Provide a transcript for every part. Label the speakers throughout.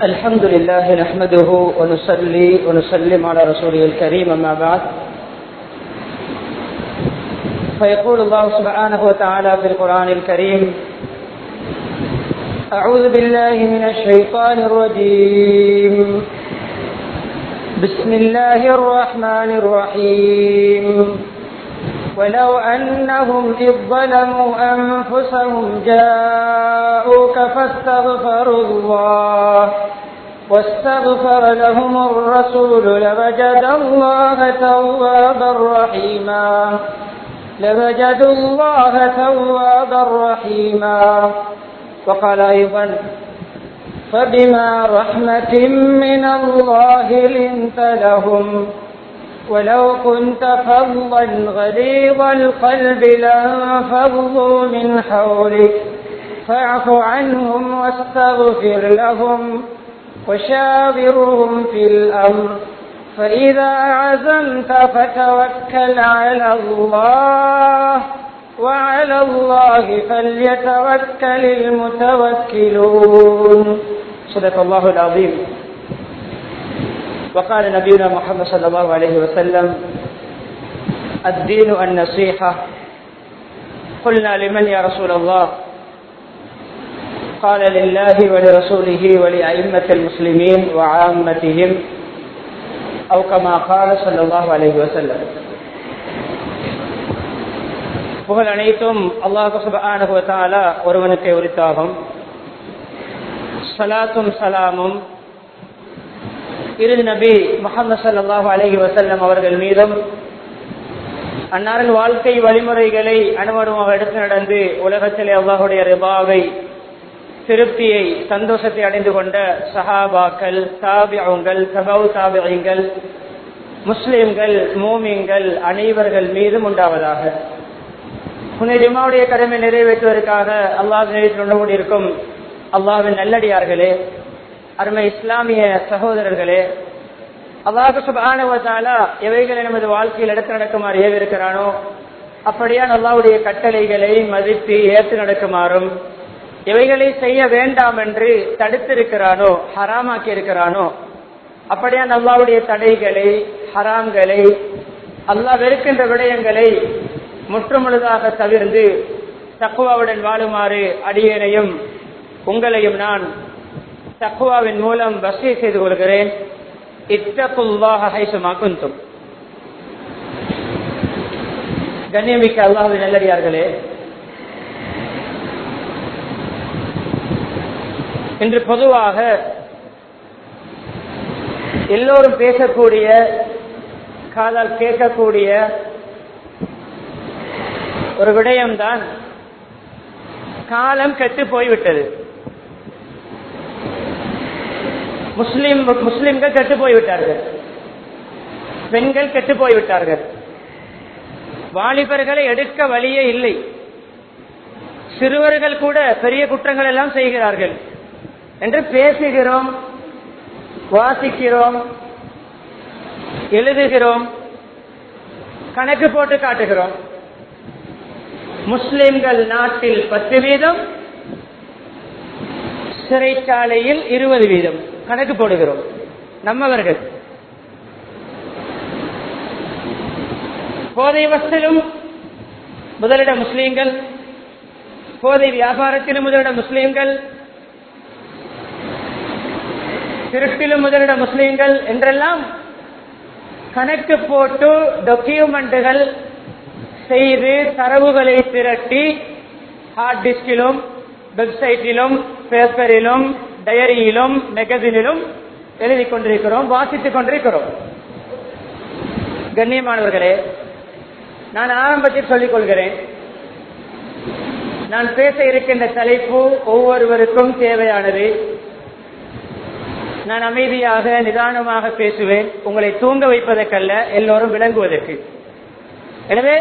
Speaker 1: الحمد لله نحمده ونصلي ونسلم على رسوله الكريم أما بعد فيقول الله سبحانه وتعالى في القرآن الكريم أعوذ بالله من الشيطان الرجيم بسم الله الرحمن الرحيم ولو أنهم إذ ظلموا أنفسهم جاءوك فاستغفروا الله واستغفر لهم الرسول لوجد الله توابا رحيما لوجدوا الله توابا رحيما وقال أيضا فبما رحمة من الله لنت لهم ولو كنت فظا غليظ القلب لانفضوا من حولك فاعف عنهم واستغفر لهم وشاورهم في الأمر فإذا عزمت فتوكل على الله وعلى الله فليتوكل المتوكلون صدق الله العظيم وقال نبينا محمد صلى الله عليه وسلم الدين النصيحة قلنا لمن يا رسول الله قال لله ولرسوله ولأئمة المسلمين وعامتهم أو كما قال صلى الله عليه وسلم புகழ் அனைத்தும் அல்லாஹு சுபானுவத்தால ஒருவனுக்கு உரித்தாகும் சலாத்தும் சலாமும் இரு நபி முகமது சல்லாஹூ அலஹி வசல்லம் அவர்கள் மீதும் அன்னாரின் வாழ்க்கை வழிமுறைகளை அனுமருமாக எடுத்து நடந்து உலகத்திலே அல்லாஹுடைய ரிபாவை திருப்தியை சந்தோஷத்தை அடைந்து கொண்ட சஹாபாக்கள் தாபியங்கள் சபவு தாபியங்கள் முஸ்லிம்கள் மூமிங்கள் அனைவர்கள் மீதும் உண்டாவதாக புனித ஜுமாவுடைய கடமை நிறைவேற்றுவதற்காக அல்லாஹ் நிறைவேற்றி கொண்டிருக்கும் அல்லாவின் நல்லடியார்களே அருமை இஸ்லாமிய சகோதரர்களே அல்லாஹு சுபானுவத்தாலா எவைகளை நமது வாழ்க்கையில் எடுத்து நடக்குமாறு ஏவிருக்கிறானோ அப்படியான் அல்லாவுடைய கட்டளைகளை மதித்து ஏற்று நடக்குமாறும் எவைகளை செய்ய வேண்டாம் என்று தடுத்திருக்கிறானோ ஹராமாக்கி இருக்கிறானோ அப்படியான் அல்லாவுடைய தடைகளை ஹராம்களை அல்லாஹ் வெறுக்கின்ற விடயங்களை முற்றுமுழுதாக தவிர்ந்து தக்குவாவுடன் வாழுமாறு அடியேனையும் உங்களையும் நான் தக்குவாவின் மூலம் வசதி செய்து கொள்கிறேன் இத்தகுல்லாக ஹைசுமாக்கும் கண்ணியமிக்க அல்லாஹுவின் நல்லடியார்களே இன்று பொதுவாக எல்லோரும் பேசக்கூடிய காதால் கேட்கக்கூடிய ஒரு விடயம்தான் காலம் கெட்டு போய்விட்டது முஸ்லிம் முஸ்லிம்கள் கெட்டு போய்விட்டார்கள் பெண்கள் கெட்டு போய்விட்டார்கள் வாலிபர்களை எடுக்க வழியே இல்லை சிறுவர்கள் கூட பெரிய குற்றங்கள் எல்லாம் செய்கிறார்கள் என்று பேசுகிறோம் வாசிக்கிறோம் எழுதுகிறோம் கணக்கு போட்டு காட்டுகிறோம் முஸ்லிம்கள் நாட்டில் பத்து வீதம் சிறைச்சாலையில் இருபது வீதம் கணக்கு போடுகிறோம் நம்மவர்கள் போதை வசலும் முதலிட முஸ்லீம்கள் போதை வியாபாரத்திலும் முதலிட முஸ்லீம்கள் திருட்டிலும் முதலிட முஸ்லீம்கள் என்றெல்லாம் கணக்கு போட்டு டாக்குமெண்ட்டுகள் செய்து தரவுகளை திரட்டி ஹார்ட் டிஸ்கிலும் வெப்சைட்டிலும் பேப்பரிலும் டயரியிலும் மெகசினிலும் எழுதி கொண்டிருக்கிறோம் வாசித்துக் கொண்டிருக்கிறோம் கண்ணியமானவர்களே நான் ஆரம்பத்தில் சொல்லிக் கொள்கிறேன் நான் பேச இருக்கின்ற தலைப்பு ஒவ்வொருவருக்கும் தேவையானது நான் அமைதியாக நிதானமாக பேசுவேன் உங்களை தூங்க வைப்பதற்கல்ல எல்லோரும் விளங்குவதற்கு எனவே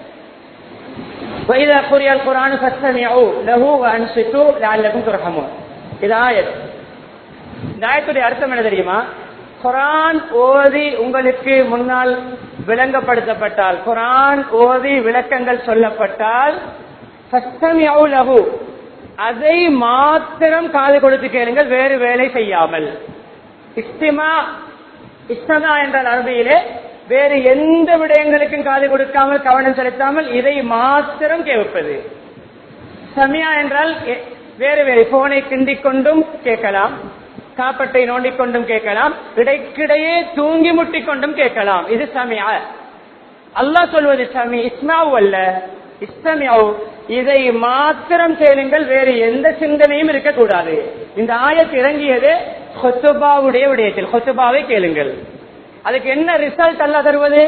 Speaker 1: وإذا قرئ القرآن فاستمعوا له وأنصتوا لعلكم ترحمون இது ஆயத் இந்த ஆயத்துடைய அர்த்தம் என்ன தெரியுமா குரான் ஓதி உங்களுக்கு முன்னால் விளங்கப்படுத்தப்பட்டால் குரான் ஓதி விளக்கங்கள் சொல்லப்பட்டால் ஃபஸ்தமிஉ லஹு. அதை மாத்திரம் காது கொடுத்து கேளுங்கள் வேறு வேலை செய்யாமல் இஸ்திமா இஸ்தனா என்றால் அரபியிலே வேறு எந்த விடயங்களுக்கும் காது கொடுக்காமல் கவனம் செலுத்தாமல் இதை மாத்திரம் கேட்பது சமியா என்றால் எ- வேறு வேறு போனை கிண்டிக் கொண்டும் கேட்கலாம் காப்பட்டை நோண்டிக் கொண்டும் கேட்கலாம் இடைக்கிடையே தூங்கி முட்டிக் கொண்டும் கேட்கலாம் இது சமியா அல்லாஹ் சொல்வது சமி இஸ்மாவு அல்ல இஸ்தமியாவு இதை மாத்திரம் கேளுங்கள் வேறு எந்த சிந்தனையும் இருக்கக்கூடாது இந்த ஆயத்து இறங்கியது ஹொத்துபாவுடைய விடயத்தில் ஹொத்துபாவை கேளுங்கள் அதுக்கு என்ன ரிசல்ட் அல்ல தருவது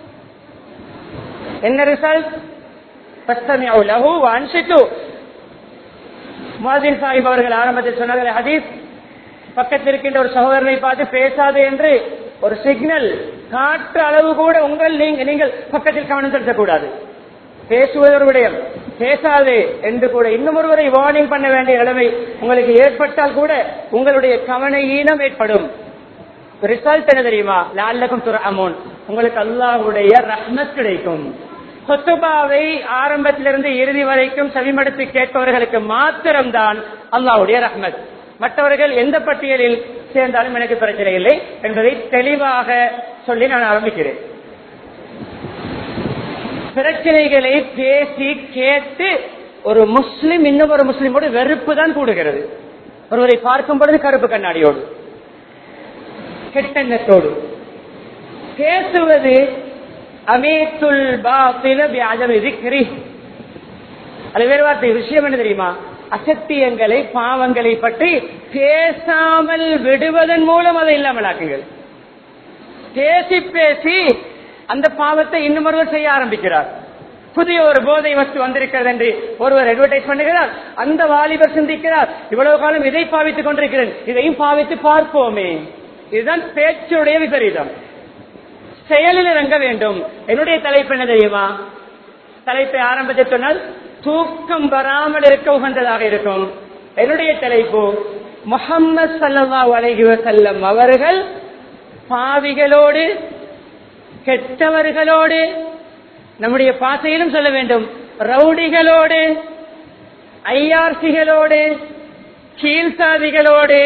Speaker 1: என்ன ரிசல்ட் பஸ்தமியாவு லஹு வான்சிட்டு முஹாஜின் சாஹிப் அவர்கள் ஆரம்பத்தில் சொன்னார்கள் ஹதீஸ் பக்கத்தில் இருக்கின்ற ஒரு சகோதரனை பார்த்து பேசாது என்று ஒரு சிக்னல் காற்று அளவு கூட உங்கள் நீங்க நீங்கள் பக்கத்தில் கவனம் செலுத்தக்கூடாது பேசுவது ஒரு விடயம் பேசாது என்று கூட இன்னும் ஒருவரை வார்னிங் பண்ண வேண்டிய நிலைமை உங்களுக்கு ஏற்பட்டால் கூட உங்களுடைய கவன ஈனம் ஏற்படும் ரிசல்ட் என்ன தெரியுமா லால்லகம் துற அமோன் உங்களுக்கு அல்லாஹ்வுடைய ரஹ்மத் கிடைக்கும் கொத்துபாவை ஆரம்பத்திலிருந்து இறுதி வரைக்கும் செவிமடுத்து கேட்பவர்களுக்கு மாத்திரம்தான் அல்லாஹ்வுடைய ரஹ்மத் மற்றவர்கள் எந்த பட்டியலில் சேர்ந்தாலும் எனக்கு பிரச்சனை இல்லை என்பதை தெளிவாக சொல்லி நான் ஆரம்பிக்கிறேன் பிரச்சனைகளை பேசி கேட்டு ஒரு முஸ்லிம் இன்னும் ஒரு முஸ்லிமோடு வெறுப்பு தான் கூடுகிறது ஒருவரை பார்க்கும் பொழுது கருப்பு கண்ணாடியோடு கெட்டெண்ணத்தோடு பேசுவது அமேத்துல் பாத்தில வியாஜம் திக்ரி அது வேறு வார்த்தை விஷயம் என்ன தெரியுமா அசத்தியங்களை பாவங்களை பற்றி பேசாமல் விடுவதன் மூலம் அதை இல்லாமலாக்குங்கள் பேசி பேசி அந்த பாவத்தை இன்னும் ஒருவர் செய்ய ஆரம்பிக்கிறார் புதிய ஒரு போதை வஸ்து வந்திருக்கிறது என்று ஒருவர் அட்வர்டைஸ் பண்ணுகிறார் அந்த வாலிபர் சிந்திக்கிறார் இவ்வளவு காலம் இதை பாவித்துக் கொண்டிருக்கிறேன் இதையும் பாவித்து பார்ப்போமே இதுதான் பேச்சுடைய விபரீதம் செயலில் இறங்க வேண்டும் என்னுடைய தலைப்பு என்ன தெரியுமா தலைப்பை ஆரம்பத்தில் சொன்னால் தூக்கம் வராமல் இருக்க உகந்ததாக இருக்கும் என்னுடைய தலைப்பு முகம்மது சல்லல்லாஹு அலைஹி வஸல்லம் அவர்கள் பாவிகளோடு கெட்டவர்களோடு நம்முடைய பாசையிலும் சொல்ல வேண்டும் ரவுடிகளோடு ஐஆர்சிகளோடு கீழ்சாதிகளோடு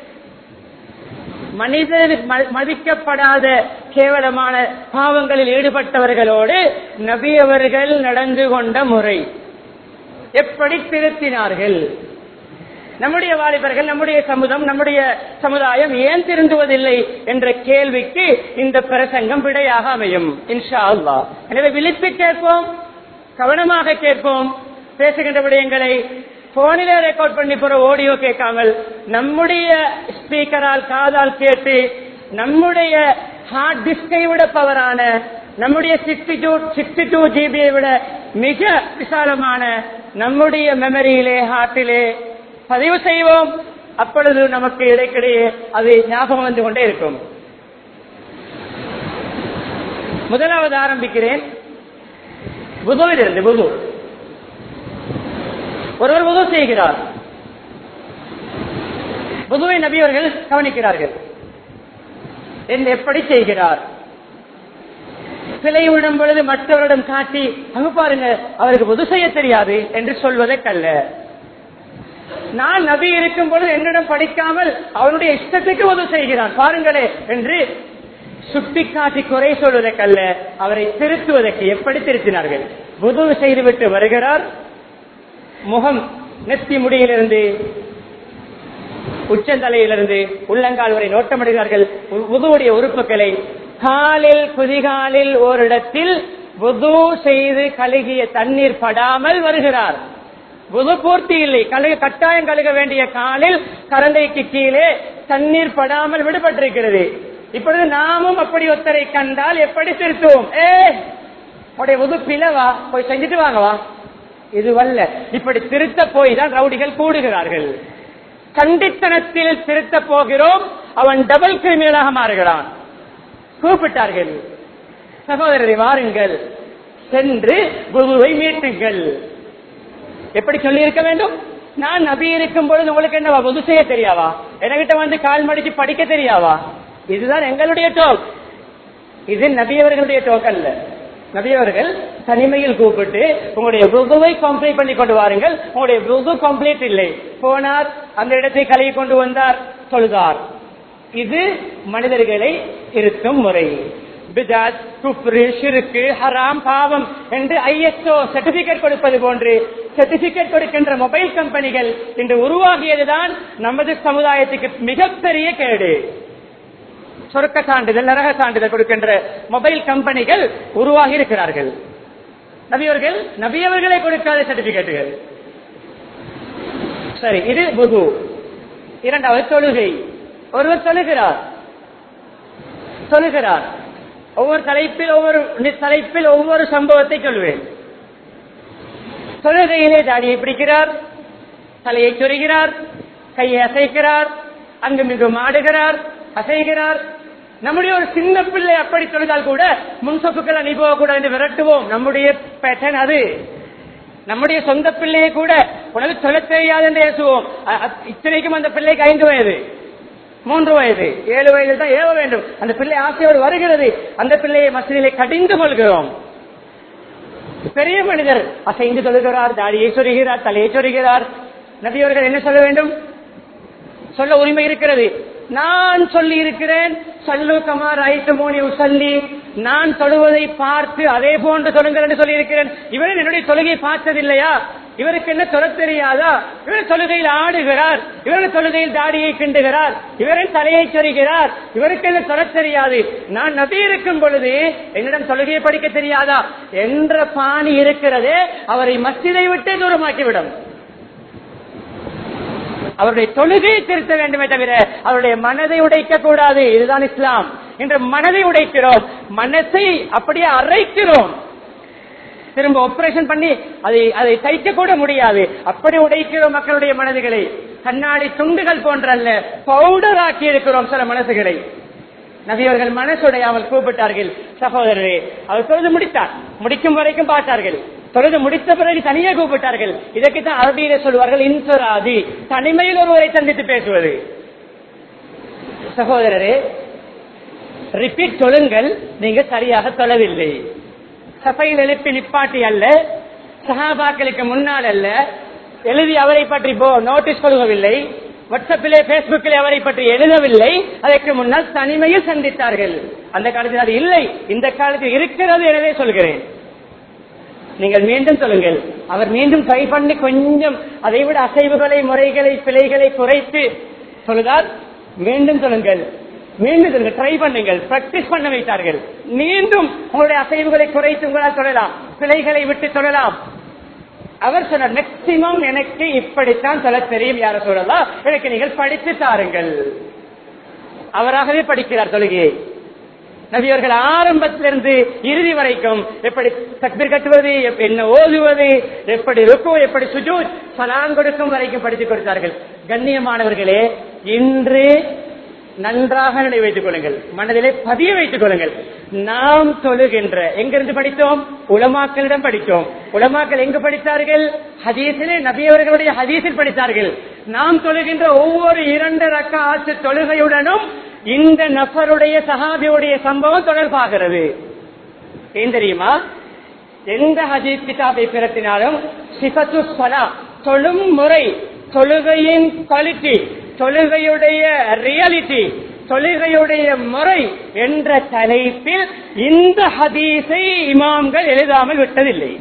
Speaker 1: மனிதர் ம- மதிக்கப்படாத கேவலமான பாவங்களில் ஈடுபட்டவர்களோடு நபி அவர்கள் நடந்து கொண்ட முறை எப்படி திருத்தினார்கள் நம்முடைய வாலிபர்கள் நம்முடைய சமுதாயம் நம்முடைய சமுதாயம் ஏன் திருந்துவதில்லை என்ற கேள்விக்கு இந்த பிரசங்கம் விடையாக அமையும் இன்ஷா அல்லாஹ் எனவே விழித்து கேட்போம் கவனமாக கேட்போம் பேசுகின்ற விடயங்களை போனிலே ரெக்கார்ட் பண்ணி போற ஆடியோ கேட்காமல் நம்முடைய ஸ்பீக்கரால் காதால் கேட்டு நம்முடைய ஹார்ட் டிஸ்கை விட பவரான நம்முடைய சிக்ஸ்டி டூ சிக்ஸ்டி டூ ஜிபியை விட மிக விசாலமான நம்முடைய மெமரியிலே ஹார்ட்டிலே பதிவு செய்வோம் அப்பொழுது நமக்கு இடைக்கிடையே அது ஞாபகம் வந்து கொண்டே இருக்கும் முதலாவது ஆரம்பிக்கிறேன் புதுவிலிருந்து புது ஒருவர் புது செய்கிறார் புதுவை நபி அவர்கள் கவனிக்கிறார்கள் என்ன எப்படி செய்கிறார் சிலை விடும் பொழுது மற்றவரிடம் காட்டி அங்கு பாருங்க அவருக்கு புது செய்ய தெரியாது என்று சொல்வதற்கல்ல நான் நபி இருக்கும் பொழுது என்னிடம் படிக்காமல் அவனுடைய இஷ்டத்துக்கு உதவு செய்கிறான் பாருங்களே என்று சுட்டிக்காட்டி குறை சொல்வதற்கல்ல அவரை திருத்துவதற்கு எப்படி திருத்தினார்கள் உதவு செய்துவிட்டு வருகிறார் முகம் நெத்தி முடியிலிருந்து உச்சந்தலையிலிருந்து உள்ளங்கால் வரை நோட்டமிடுகிறார்கள் உ- உதுவுடைய உறுப்புகளை காலில் குதிகாலில் ஓரிடத்தில் வுது செய்து கழுகிய தண்ணீர் படாமல் வருகிறார் வுது பூர்த்தி இல்லை கழுக கட்டாயம் கழுக வேண்டிய காலில் கரண்டைக்கு கீழே தண்ணீர் படாமல் விடுபட்டிருக்கிறது இப்பொழுது நாமும் அப்படி ஒருத்தரை கண்டால் எப்படி திருத்துவோம் ஏ உடைய உது பிளவா போய் செஞ்சுட்டு வாங்கவா இது வல்ல இப்படி திருத்த போய் தான் ரவுடிகள் கூடுகிறார்கள் கண்டித்தனத்தில் திருத்த போகிறோம் அவன் டபுள் கிரிமினலாக மாறுகிறான் கூப்பிட்டார்கள் சகோதரரை வாருங்கள் சென்று குருவை மீட்டுங்கள் எப்படி சொல்லி இருக்க வேண்டும் நான் நபி இருக்கும் பொழுது உங்களுக்கு என்னவா பொது செய்ய தெரியாவா என்கிட்ட வந்து கால் மடிச்சு படிக்க தெரியாவா இதுதான் எங்களுடைய டோக் இது நபியவர்களுடைய டோக் அல்ல நபியவர்கள் தனிமையில் கூப்பிட்டு உங்களுடைய ருதுவை கம்ப்ளீட் பண்ணி கொண்டு வாருங்கள் உங்களுடைய ருது கம்ப்ளீட் இல்லை போனார் அந்த இடத்தை கழுவி கொண்டு வந்தார் சொல்கிறார் இது மனிதர்களை இருக்கும் முறை பிதாத் குப்ரு ஷிருக்கு ஹராம் பாவம் என்று ஐஎஸ்ஓ சர்டிபிகேட் கொடுப்பது போன்று சர்டிபிகேட் கொடுக்கின்ற மொபைல் கம்பெனிகள் இன்று உருவாகியதுதான் நமது சமுதாயத்துக்கு மிகப்பெரிய கேடு சொர்க்க சான்றிதழ் நரக சான்றிதழ் கொடுக்கின்ற மொபைல் கம்பெனிகள் உருவாகி இருக்கிறார்கள் நபியவர்கள் நபியவர்களை கொடுக்காத சர்டிபிகேட்டுகள் சரி இது புது இரண்டாவது தொழுகை ஒருவர் தொழுகிறார் சொல்லுகிறார் ஒவ்வொரு தலைப்பில் ஒவ்வொரு தலைப்பில் ஒவ்வொரு சம்பவத்தை சொல்வேன் தொழுகையிலே தாடியை பிடிக்கிறார் தலையை சொருகிறார் கையை அசைக்கிறார் அங்கு மிகவும் ஆடுகிறார் அசைகிறார் நம்முடைய ஒரு சின்ன பிள்ளை அப்படி தொழுதால் கூட முன்சப்புக்கள் அணி போகக்கூடாது என்று விரட்டுவோம் நம்முடைய பேட்டர்ன் அது நம்முடைய சொந்த பிள்ளையை கூட உனக்கு சொல்ல தெரியாது என்று பேசுவோம் அ- அ- இத்தனைக்கும் அந்த பிள்ளைக்கு ஐந்து வயது மூன்று வயது ஏழு வயதில் தான் ஏவ வேண்டும் அந்த பிள்ளை ஆசையோடு வருகிறது அந்த பிள்ளையை மசிதிலே கடிந்து கொள்கிறோம் பெரிய மனிதர் அசைந்து தொழுகிறார் தாடியை சொருகிறார் தலையை சொருகிறார் நபியவர்கள் என்ன சொல்ல வேண்டும் சொல்ல உரிமை இருக்கிறது நான் சொல்லி இருக்கிறேன் சல்லு கமார் ஐத்து மோனி உசல்லி நான் தொழுவதை பார்த்து அதே போன்று தொழுங்கள் என்று சொல்லி இருக்கிறேன் இவரும் என்னுடைய தொழுகையை பார்த்ததில்லையா இவருக்கு என்ன தொழ தெரியாதா இவர் தொழுகையில் ஆடுகிறார் இவரது தொழுகையில் தாடியை கிண்டுகிறார் இவரின் தலையை சொருகிறார் இவருக்கு என்ன தொழ தெரியாது நான் நபி இருக்கும் பொழுது என்னிடம் தொழுகையை படிக்க தெரியாதா என்ற பாணி இருக்கிறதே அவரை மஸ்ஜிதை விட்டே தூரமாக்கிவிடும் அவருடைய தொழுகையை திருத்த வேண்டுமே தவிர அவருடைய மனதை உடைக்க கூடாது இதுதான் இஸ்லாம் இன்று மனதை உடைக்கிறோம் மனசை அப்படியே அரைக்கிறோம் திரும்ப ஆபரேஷன் பண்ணி அதை அதை தைக்க கூட முடியாது அப்படி உடைக்கிறோம் மக்களுடைய மனதுகளை கண்ணாடி துண்டுகள் போன்றல்ல பவுடர் ஆக்கி இருக்கிறோம் சில மனசுகளை நபியவர்கள் மனசுடையாமல் கூப்பிட்டார்கள் சகோதரரே அவர் தொழுது முடித்தார் முடிக்கும் வரைக்கும் பார்த்தார்கள் தொழுது முடித்த பிறகு தனியே கூப்பிட்டார்கள் இதற்கு தான் அரபியில சொல்வார்கள் இன்சொராதி தனிமையில் ஒருவரை சந்தித்து பேசுவது சகோதரரே ரிப்பீட் தொழுங்கள் நீங்க சரியாக தொழவில்லை சபையில் எழுப்பி நிப்பாட்டி அல்ல சஹாபாக்களுக்கு முன்னால் அல்ல எழுதி அவரை பற்றி போ நோட்டீஸ் கொடுக்கவில்லை வாட்ஸ்அப்பிலே பேஸ்புக்கிலே அவரை பற்றி எழுதவில்லை அதற்கு முன்னால் தனிமையில் சந்தித்தார்கள் அந்த காலத்தில் அது இல்லை இந்த காலத்தில் இருக்கிறது எனவே சொல்கிறேன் நீங்கள் மீண்டும் சொல்லுங்கள் அவர் மீண்டும் ட்ரை பண்ணி கொஞ்சம் அதை விட அசைவுகளை முறைகளை பிழைகளை குறைத்து சொல்லுதால் மீண்டும் சொல்லுங்கள் மீண்டும் சொல்லுங்கள் ட்ரை பண்ணுங்கள் பிராக்டிஸ் பண்ண வைத்தார்கள் மீண்டும் உங்களுடைய அசைவுகளை குறைத்து உங்களால் சொல்லலாம் பிழைகளை விட்டு சொல்லலாம் அவர் சொன்னார் மேக்சிமம் எனக்கு இப்படித்தான் சொல்ல தெரியும் யார சொல்லலாம் எனக்கு நீங்கள் படித்து தாருங்கள் அவராகவே படிக்கிறார் தொழுகையை நபியவர்கள் ஆரம்பத்திலிருந்து இறுதி வரைக்கும் எப்படி தக்பீர் கட்டுவது எப்- என்ன ஓதுவது எப்படி ருக்கு எப்படி சுஜூத் சலான் கொடுக்கும் வரைக்கும் படித்துக் கொடுத்தார்கள் கண்ணியமானவர்களே இன்று நன்றாக நினைவு வைத்துக் கொள்ளுங்கள் மனதிலே பதிய வைத்துக் கொள்ளுங்கள் நாம் தொழுகின்ற எங்கிருந்து படித்தோம் உலமாக்களிடம் படித்தோம் உலமாக்கள் எங்கு படித்தார்கள் ஹதீஸிலே நபியவர்களுடைய ஹதீஸில் படித்தார்கள் நாம் தொழுகின்ற ஒவ்வொரு இரண்டு ரக்க ஆற்று தொழுகையுடனும் இந்த நபருடைய சஹாபியுடைய சம்பவம் தொடர்பாகிறது ஏன் தெரியுமா எந்த ஹதீஸ் கிதாபை பிறத்தினாலும் சிபத்து சலா தொழும் முறை தொழுகையின் குவாலிட்டி தொழுகையுடைய ரியாலிட்டி தொழுகையுடைய முறை என்ற தலைப்பில் இந்த ஹதீஸை இமாம்கள் எழுதாமல் விட்டதில்லை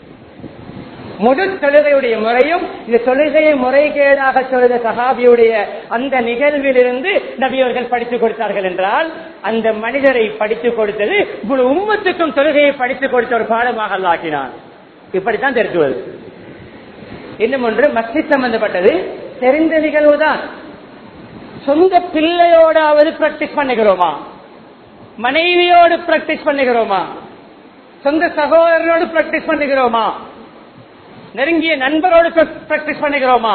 Speaker 1: முதல் தொழுகையுடைய முறையும் இந்த தொழுகையை முறைகேடாக சொல்லுத சஹாபியுடைய அந்த நிகழ்விலிருந்து நபியவர்கள் படித்துக் கொடுத்தார்கள் என்றால் அந்த மனிதரை படித்துக் கொடுத்தது முழு உம்மத்துக்கும் தொழுகையை படித்துக் கொடுத்த ஒரு பாடமாக அல்லாக்கினான் இப்படித்தான் தெரிஞ்சுவது இன்னும் ஒன்று மஸ்ஜித் சம்பந்தப்பட்டது தெரிந்த நிகழ்வுதான் சொந்த பிள்ளையோடாவது பிராக்டிஸ் பண்ணுகிறோமா மனைவியோடு பிராக்டிஸ் பண்ணுகிறோமா சொந்த சகோதரனோடு பிராக்டிஸ் பண்ணுகிறோமா நெருங்கிய நண்பரோடு பிராக்டிஸ் பண்ணுகிறோமா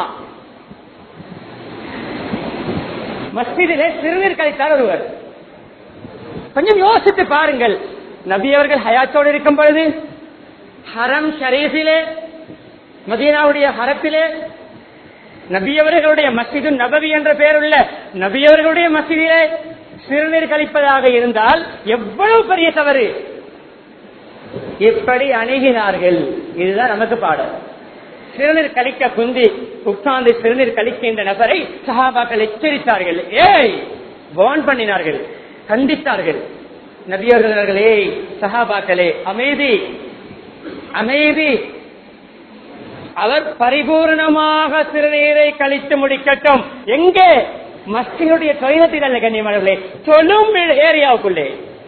Speaker 1: மஸ்ஜிதிலே சிறுநீர் கழித்தார் ஒருவர் கொஞ்சம் யோசித்து பாருங்கள் நபி அவர்கள் ஹயாத்தோடு இருக்கும் பொழுது ஹரம் ஷரீஃபிலே மதீனாவுடைய ஹரத்திலே நபியவர்களுடைய மஸ்ஜிது நபவி என்ற பெயருள்ள நபியவர்களுடைய மஸ்ஜிதிலே சிறுநீர் கழிப்பதாக இருந்தால் எவ்வளவு பெரிய தவறு எப்படி அணுகினார்கள் இதுதான் நமக்கு பாடம் சிறுநீர் கழிக்க குந்தி உட்கார்ந்து சிறுநீர் கழிக்கின்ற நபரை சஹாபாக்கள் எச்சரித்தார்கள் ஏய் வான் பண்ணினார்கள் கண்டித்தார்கள் நபியர்களே சஹாபாக்களே அமைதி அமைதி அவர் பரிபூர்ணமாக சிறுநீரை கழித்து முடிக்கட்டும் எங்கே மஸ்தினுடைய தொழிலத்தில் அல்ல கண்ணியமானவர்களே சொல்லும் ஏரியாவுக்குள்ளே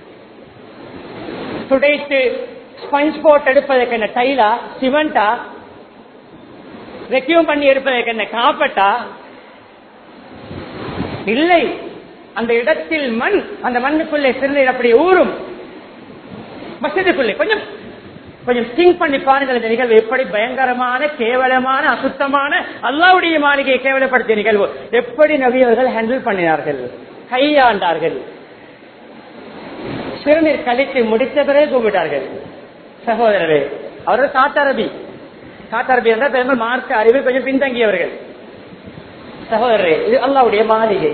Speaker 1: துடைத்து ஸ்பஞ்ச் போட் எடுப்பதற்கு என்ன டைலா சிமெண்டா வெக்யூம் பண்ணி எடுப்பதற்கு என்ன காப்பட்டா இல்லை அந்த இடத்தில் மண் அந்த மண்ணுக்குள்ளே சிறுநீர் அப்படி ஊறும் மசிதுக்குள்ளே கொஞ்சம் கொஞ்சம் திங்க் பண்ணி பாருங்கள் இந்த நிகழ்வு எப்படி பயங்கரமான கேவலமான அசுத்தமான அல்லாவுடைய மாளிகையை கேவலப்படுத்திய நிகழ்வு எப்படி நபியவர்கள் ஹேண்டில் பண்ணினார்கள் கையாண்டார்கள் சிறுநீர் கழித்து முடித்த பிறகு கூப்பிட்டார்கள் சகோதரரே அவர்கள் காத்தரபி காத்தரபி என்றால் பெரும்பாலும் மார்க்க அறிவில் கொஞ்சம் பின்தங்கியவர்கள் சகோதரரே இது அல்லாவுடைய மாளிகை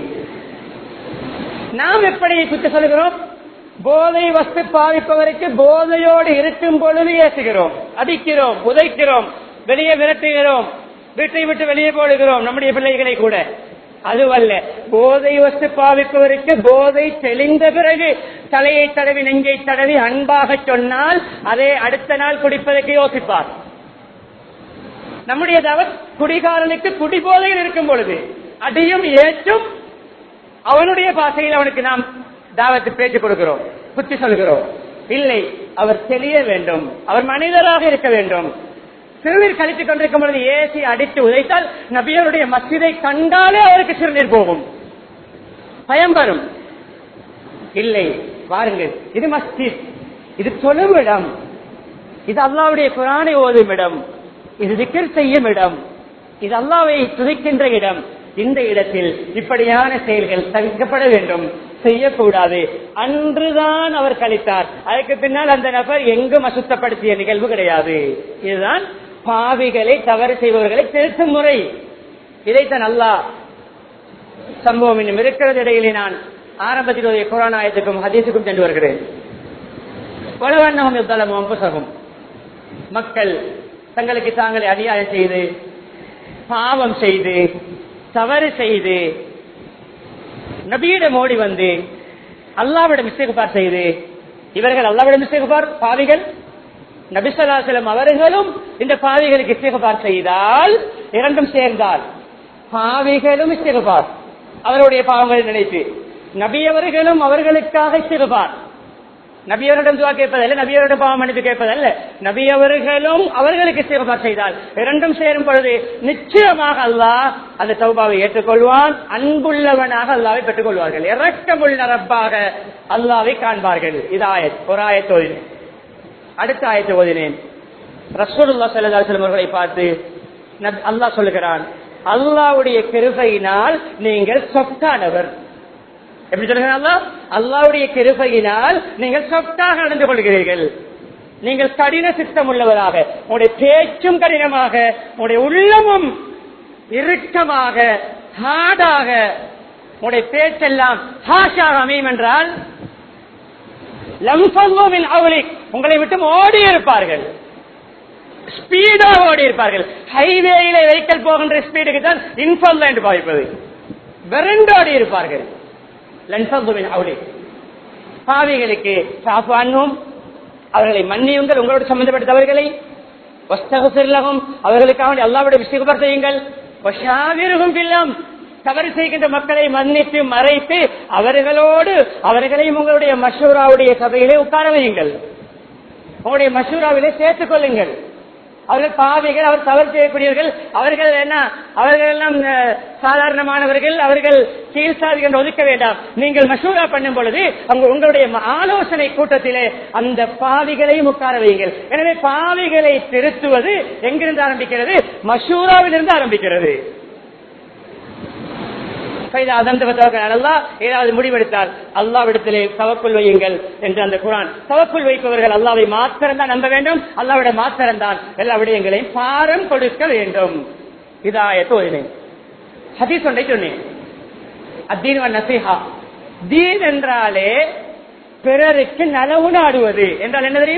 Speaker 1: நாம் எப்படி குத்து சொல்கிறோம் போதை வஸ்து பாவிப்பவருக்கு போதையோடு இருக்கும் பொழுது ஏசுகிறோம் அடிக்கிறோம் உதைக்கிறோம் வெளியே விரட்டுகிறோம் வீட்டை விட்டு வெளியே போடுகிறோம் நம்முடைய பிள்ளைகளை கூட அதுவல்ல போதை வஸ்து பாவிப்பவருக்கு போதை தெளிந்த பிறகு தலையை தடவி நெஞ்சை தடவி அன்பாக சொன்னால் அதை அடுத்த நாள் குடிப்பதற்கு யோசிப்பார் நம்முடைய தவ குடிகாரனுக்கு குடிபோதையில் இருக்கும் பொழுது அடியும் ஏற்றும் அவனுடைய பாசையில் அவனுக்கு நாம் தாவத்து பேச்சு கொடுக்கிறோம் புத்தி சொல்கிறோம் இல்லை அவர் தெளிய வேண்டும் அவர் மனிதராக இருக்க வேண்டும் சிறுநீர் கழித்துக் கொண்டிருக்கும் பொழுது ஏசி அடித்து உதைத்தால் நபியருடைய மசிதை கண்டாலே அவருக்கு சிறுநீர் போகும் பயம் வரும் இல்லை வாருங்கள் இது மஸ்ஜித் இது தொழும் இடம் இது அல்லாவுடைய குரானை ஓதும் இடம் இது திக்கர் செய்யும் இடம் இது அல்லாவை துதிக்கின்ற இடம் இந்த இடத்தில் இப்படியான செயல்கள் தவிர்க்கப்பட வேண்டும் செய்யக்கூடாது அன்றுதான் அவர் கழித்தார் அதுக்கு பின்னால் அந்த நபர் எங்கும் அசுத்தப்படுத்திய நிகழ்வு கிடையாது இதுதான் பாவிகளை தவறு செய்பவர்களை திருத்தும் முறை இதைத்தான் அல்லா சம்பவம் இன்னும் இருக்கிறது இடையிலே நான் ஆரம்பத்தில் கொரோனா ஆயத்துக்கும் ஹதீஸுக்கும் சென்று வருகிறேன் வலுவண்ணகம் யுத்தலமும் புசகம் மக்கள் தங்களுக்கு தாங்களே அநியாயம் செய்து பாவம் செய்து தவறு செய்து நபியிடம் ஓடி வந்து அல்லாவிடம் இஸ்திகுபார் செய்து இவர்கள் அல்லாவிடம் இஸ்திகுபார் பாவிகள் நபிசலாசலம் அவர்களும் இந்த பாவிகளுக்கு இஸ்திகுபார் செய்தால் இரண்டும் சேர்ந்தால் பாவிகளும் இஸ்திகுபார் அவருடைய பாவங்களை நினைத்து நபியவர்களும் அவர்களுக்காக இஸ்திகுபார் நபியவரிடம் துவா கேட்பதல்ல நபியவரிடம் பாவம் மன்னிப்பு கேட்பதல்ல நபியவர்களும் அவர்களுக்கு இஸ்திகுபார் செய்தால் இரண்டும் சேரும் பொழுது நிச்சயமாக அல்லாஹ் அந்த தௌபாவை ஏற்றுக்கொள்வான் அன்புள்ளவனாக அல்லாவை பெற்றுக் கொள்வார்கள் இறக்கமுள்ள ரப்பாக அல்லாவை காண்பார்கள் இது ஆயத் ஒரு ஆயத் ஓதினேன் அடுத்த ஆயத்தை ஓதினேன் ரசூலுல்லா சல்லாஹம் அவர்களை பார்த்து அல்லாஹ் சொல்லுகிறான் அல்லாவுடைய கிருபையினால் நீங்கள் சொத்தானவர் எப்படி சொல்லுங்க அல்லாவுடைய கிருபையினால் நீங்கள் சொத்தாக நடந்து கொள்கிறீர்கள் நீங்கள் கடின சித்தம் உள்ளவராக உங்களுடைய பேச்சும் கடினமாக உங்களுடைய உள்ளமும் இறுக்கமாக ஹார்டாக உங்களுடைய பேச்செல்லாம் ஹாஷாக அமையும் என்றால் லம்சல்வோமின் அவளி உங்களை விட்டு ஓடி இருப்பார்கள் ஸ்பீடாக ஓடி இருப்பார்கள் ஹைவேயில வெஹிக்கல் போகின்ற ஸ்பீடுக்கு தான் இன்ஃபல் என்று பாவிப்பது விரண்டோடி இருப்பார்கள் லன்சல்வோமின் அவளி பாவிகளுக்கு சாப்பானும் அவர்களை மன்னியுங்கள் உங்களோடு சம்பந்தப்பட்டவர்களை வஸ்தகுசில்லகும் அவர்களுக்காக அல்லாவுடைய விசுகுபர் செய்யுங்கள் பில்லாம் தவறு செய்கின்ற மக்களை மன்னித்து மறைத்து அவர்களோடு அவர்களையும் உங்களுடைய மஷூராவுடைய சபையிலே உட்கார வையுங்கள் உங்களுடைய மஷூராவிலே சேர்த்துக் கொள்ளுங்கள் அவர்கள் பாவிகள் அவர் தவறு செய்யக்கூடியவர்கள் அவர்கள் என்ன அவர்கள் எல்லாம் சாதாரணமானவர்கள் அவர்கள் கீழ்சாதி என்று ஒதுக்க வேண்டாம் நீங்கள் மசூரா பண்ணும் பொழுது அங்கு உங்களுடைய ஆலோசனை கூட்டத்திலே அந்த பாவிகளையும் உட்கார வையுங்கள் எனவே பாவிகளை திருத்துவது எங்கிருந்து ஆரம்பிக்கிறது மசூராவிலிருந்து ஆரம்பிக்கிறது ஏதாவது முடிவெடுத்தால் அல்லாவிடத்திலே தவக்குள் வையுங்கள் என்று அந்த குரான் தவக்குள் வைப்பவர்கள் அல்லாவை மாத்திரம் தான் நம்ப வேண்டும் அல்லாவிட மாத்திரம் தான் எல்லா விடயங்களையும் பாரம் கொடுக்க வேண்டும் இதாயத்து ஓதினேன் ஹதீஸ் ஒன்றை சொன்னேன் அத்தீன் நசிஹா தீன் என்றாலே பிறருக்கு நலவு நாடுவது என்றால் என்ன தெரியுமா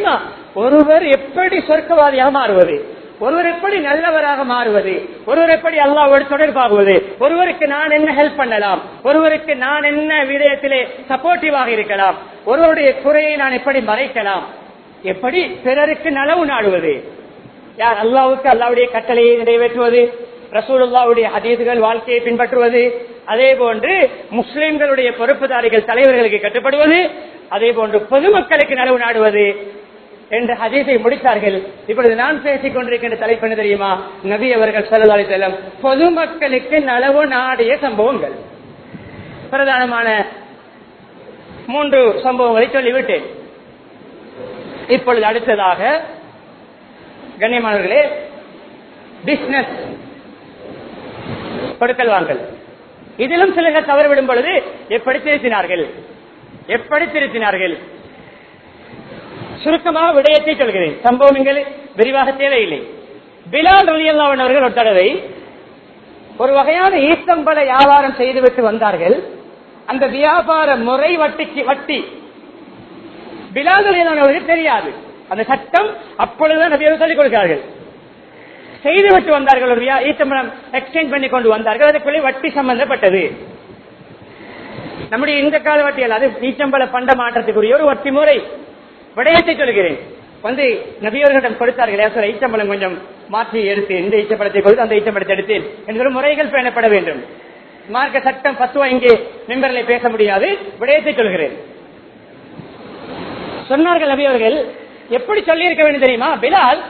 Speaker 1: ஒருவர் எப்படி சொர்க்கவாதியாக மாறுவது ஒருவர் எப்படி நல்லவராக மாறுவது ஒருவர் எப்படி அல்லாவோடு தொடர்பாகுவது ஒருவருக்கு நான் என்ன ஹெல்ப் பண்ணலாம் ஒருவருக்கு நான் என்ன விடயத்திலே சப்போர்ட்டிவாக இருக்கலாம் ஒருவருடைய குறையை நான் எப்படி மறைக்கலாம் எப்படி பிறருக்கு நலவு நாடுவது யார் அல்லாவுக்கு அல்லாவுடைய கட்டளையை நிறைவேற்றுவது ரசூலுல்லாவுடைய ஹதீதுகள் வாழ்க்கையை பின்பற்றுவது அதே போன்று முஸ்லிம்களுடைய பொறுப்புதாரிகள் தலைவர்களுக்கு கட்டுப்படுவது அதே போன்று பொதுமக்களுக்கு நலவு நாடுவது என்ற ஹதீஸை முடித்தார்கள் இப்பொழுது நான் பேசிக் கொண்டிருக்கின்ற தலைப்பு என்ன தெரியுமா நபி அவர்கள் சல்லா செல்லம் பொதுமக்களுக்கு நலவு நாடிய சம்பவங்கள் பிரதானமான மூன்று சம்பவங்களை சொல்லிவிட்டேன் இப்பொழுது அடுத்ததாக கண்ணியமானவர்களே பிசினஸ் கொடுக்கல் வாங்கல் இதிலும் சிலர்கள் தவறுவிடும் பொழுது எப்படி திருத்தினார்கள் எப்படி திருத்தினார்கள் சுருக்கமாக விடயத்தை சொல்கிறேன் சம்பவம் இங்கே விரிவாக தேவையில்லை பிலால் ரலியல்லாவன் அவர்கள் ஒரு தடவை ஒரு வகையான ஈத்தம்பல வியாபாரம் செய்துவிட்டு வந்தார்கள் அந்த வியாபார முறை வட்டிக்கு வட்டி பிலால் ரலியல்லாவன் அவர்களுக்கு தெரியாது அந்த சட்டம் அப்பொழுதுதான் நபியாக சொல்லிக் கொடுக்கிறார்கள் செய்துவிட்டு வந்தார்கள் ஒரு வியா- ஈத்தம்பலம் எக்ஸ்சேஞ்ச் பண்ணி கொண்டு வந்தார்கள் அதுக்குள்ளே வட்டி சம்பந்தப்பட்டது நம்முடைய இந்த கால வட்டி அல்ல அது ஈச்சம்பல பண்ட மாற்றத்துக்குரிய ஒரு வட்டி முறை விடயத்தை சொல்கிறேன் வந்து நபியவர்களிடம் கொடுத்தார்கள் ஏசர் ஈச்சம்பலம் கொஞ்சம் மாற்றி எடுத்து இந்த ஈச்சப்பழத்தை கொடுத்து அந்த ஈச்சம்பழத்தை எடுத்தேன் என்ற முறைகள் பேணப்பட வேண்டும் மார்க்க சட்டம் பத்துவா இங்கே மெம்பரில் பேச முடியாது விடயத்தை சொல்கிறேன் சொன்னார்கள் நபி அவர்கள் எப்படி சொல்லி இருக்க வேண்டும் தெரியுமா பிலால்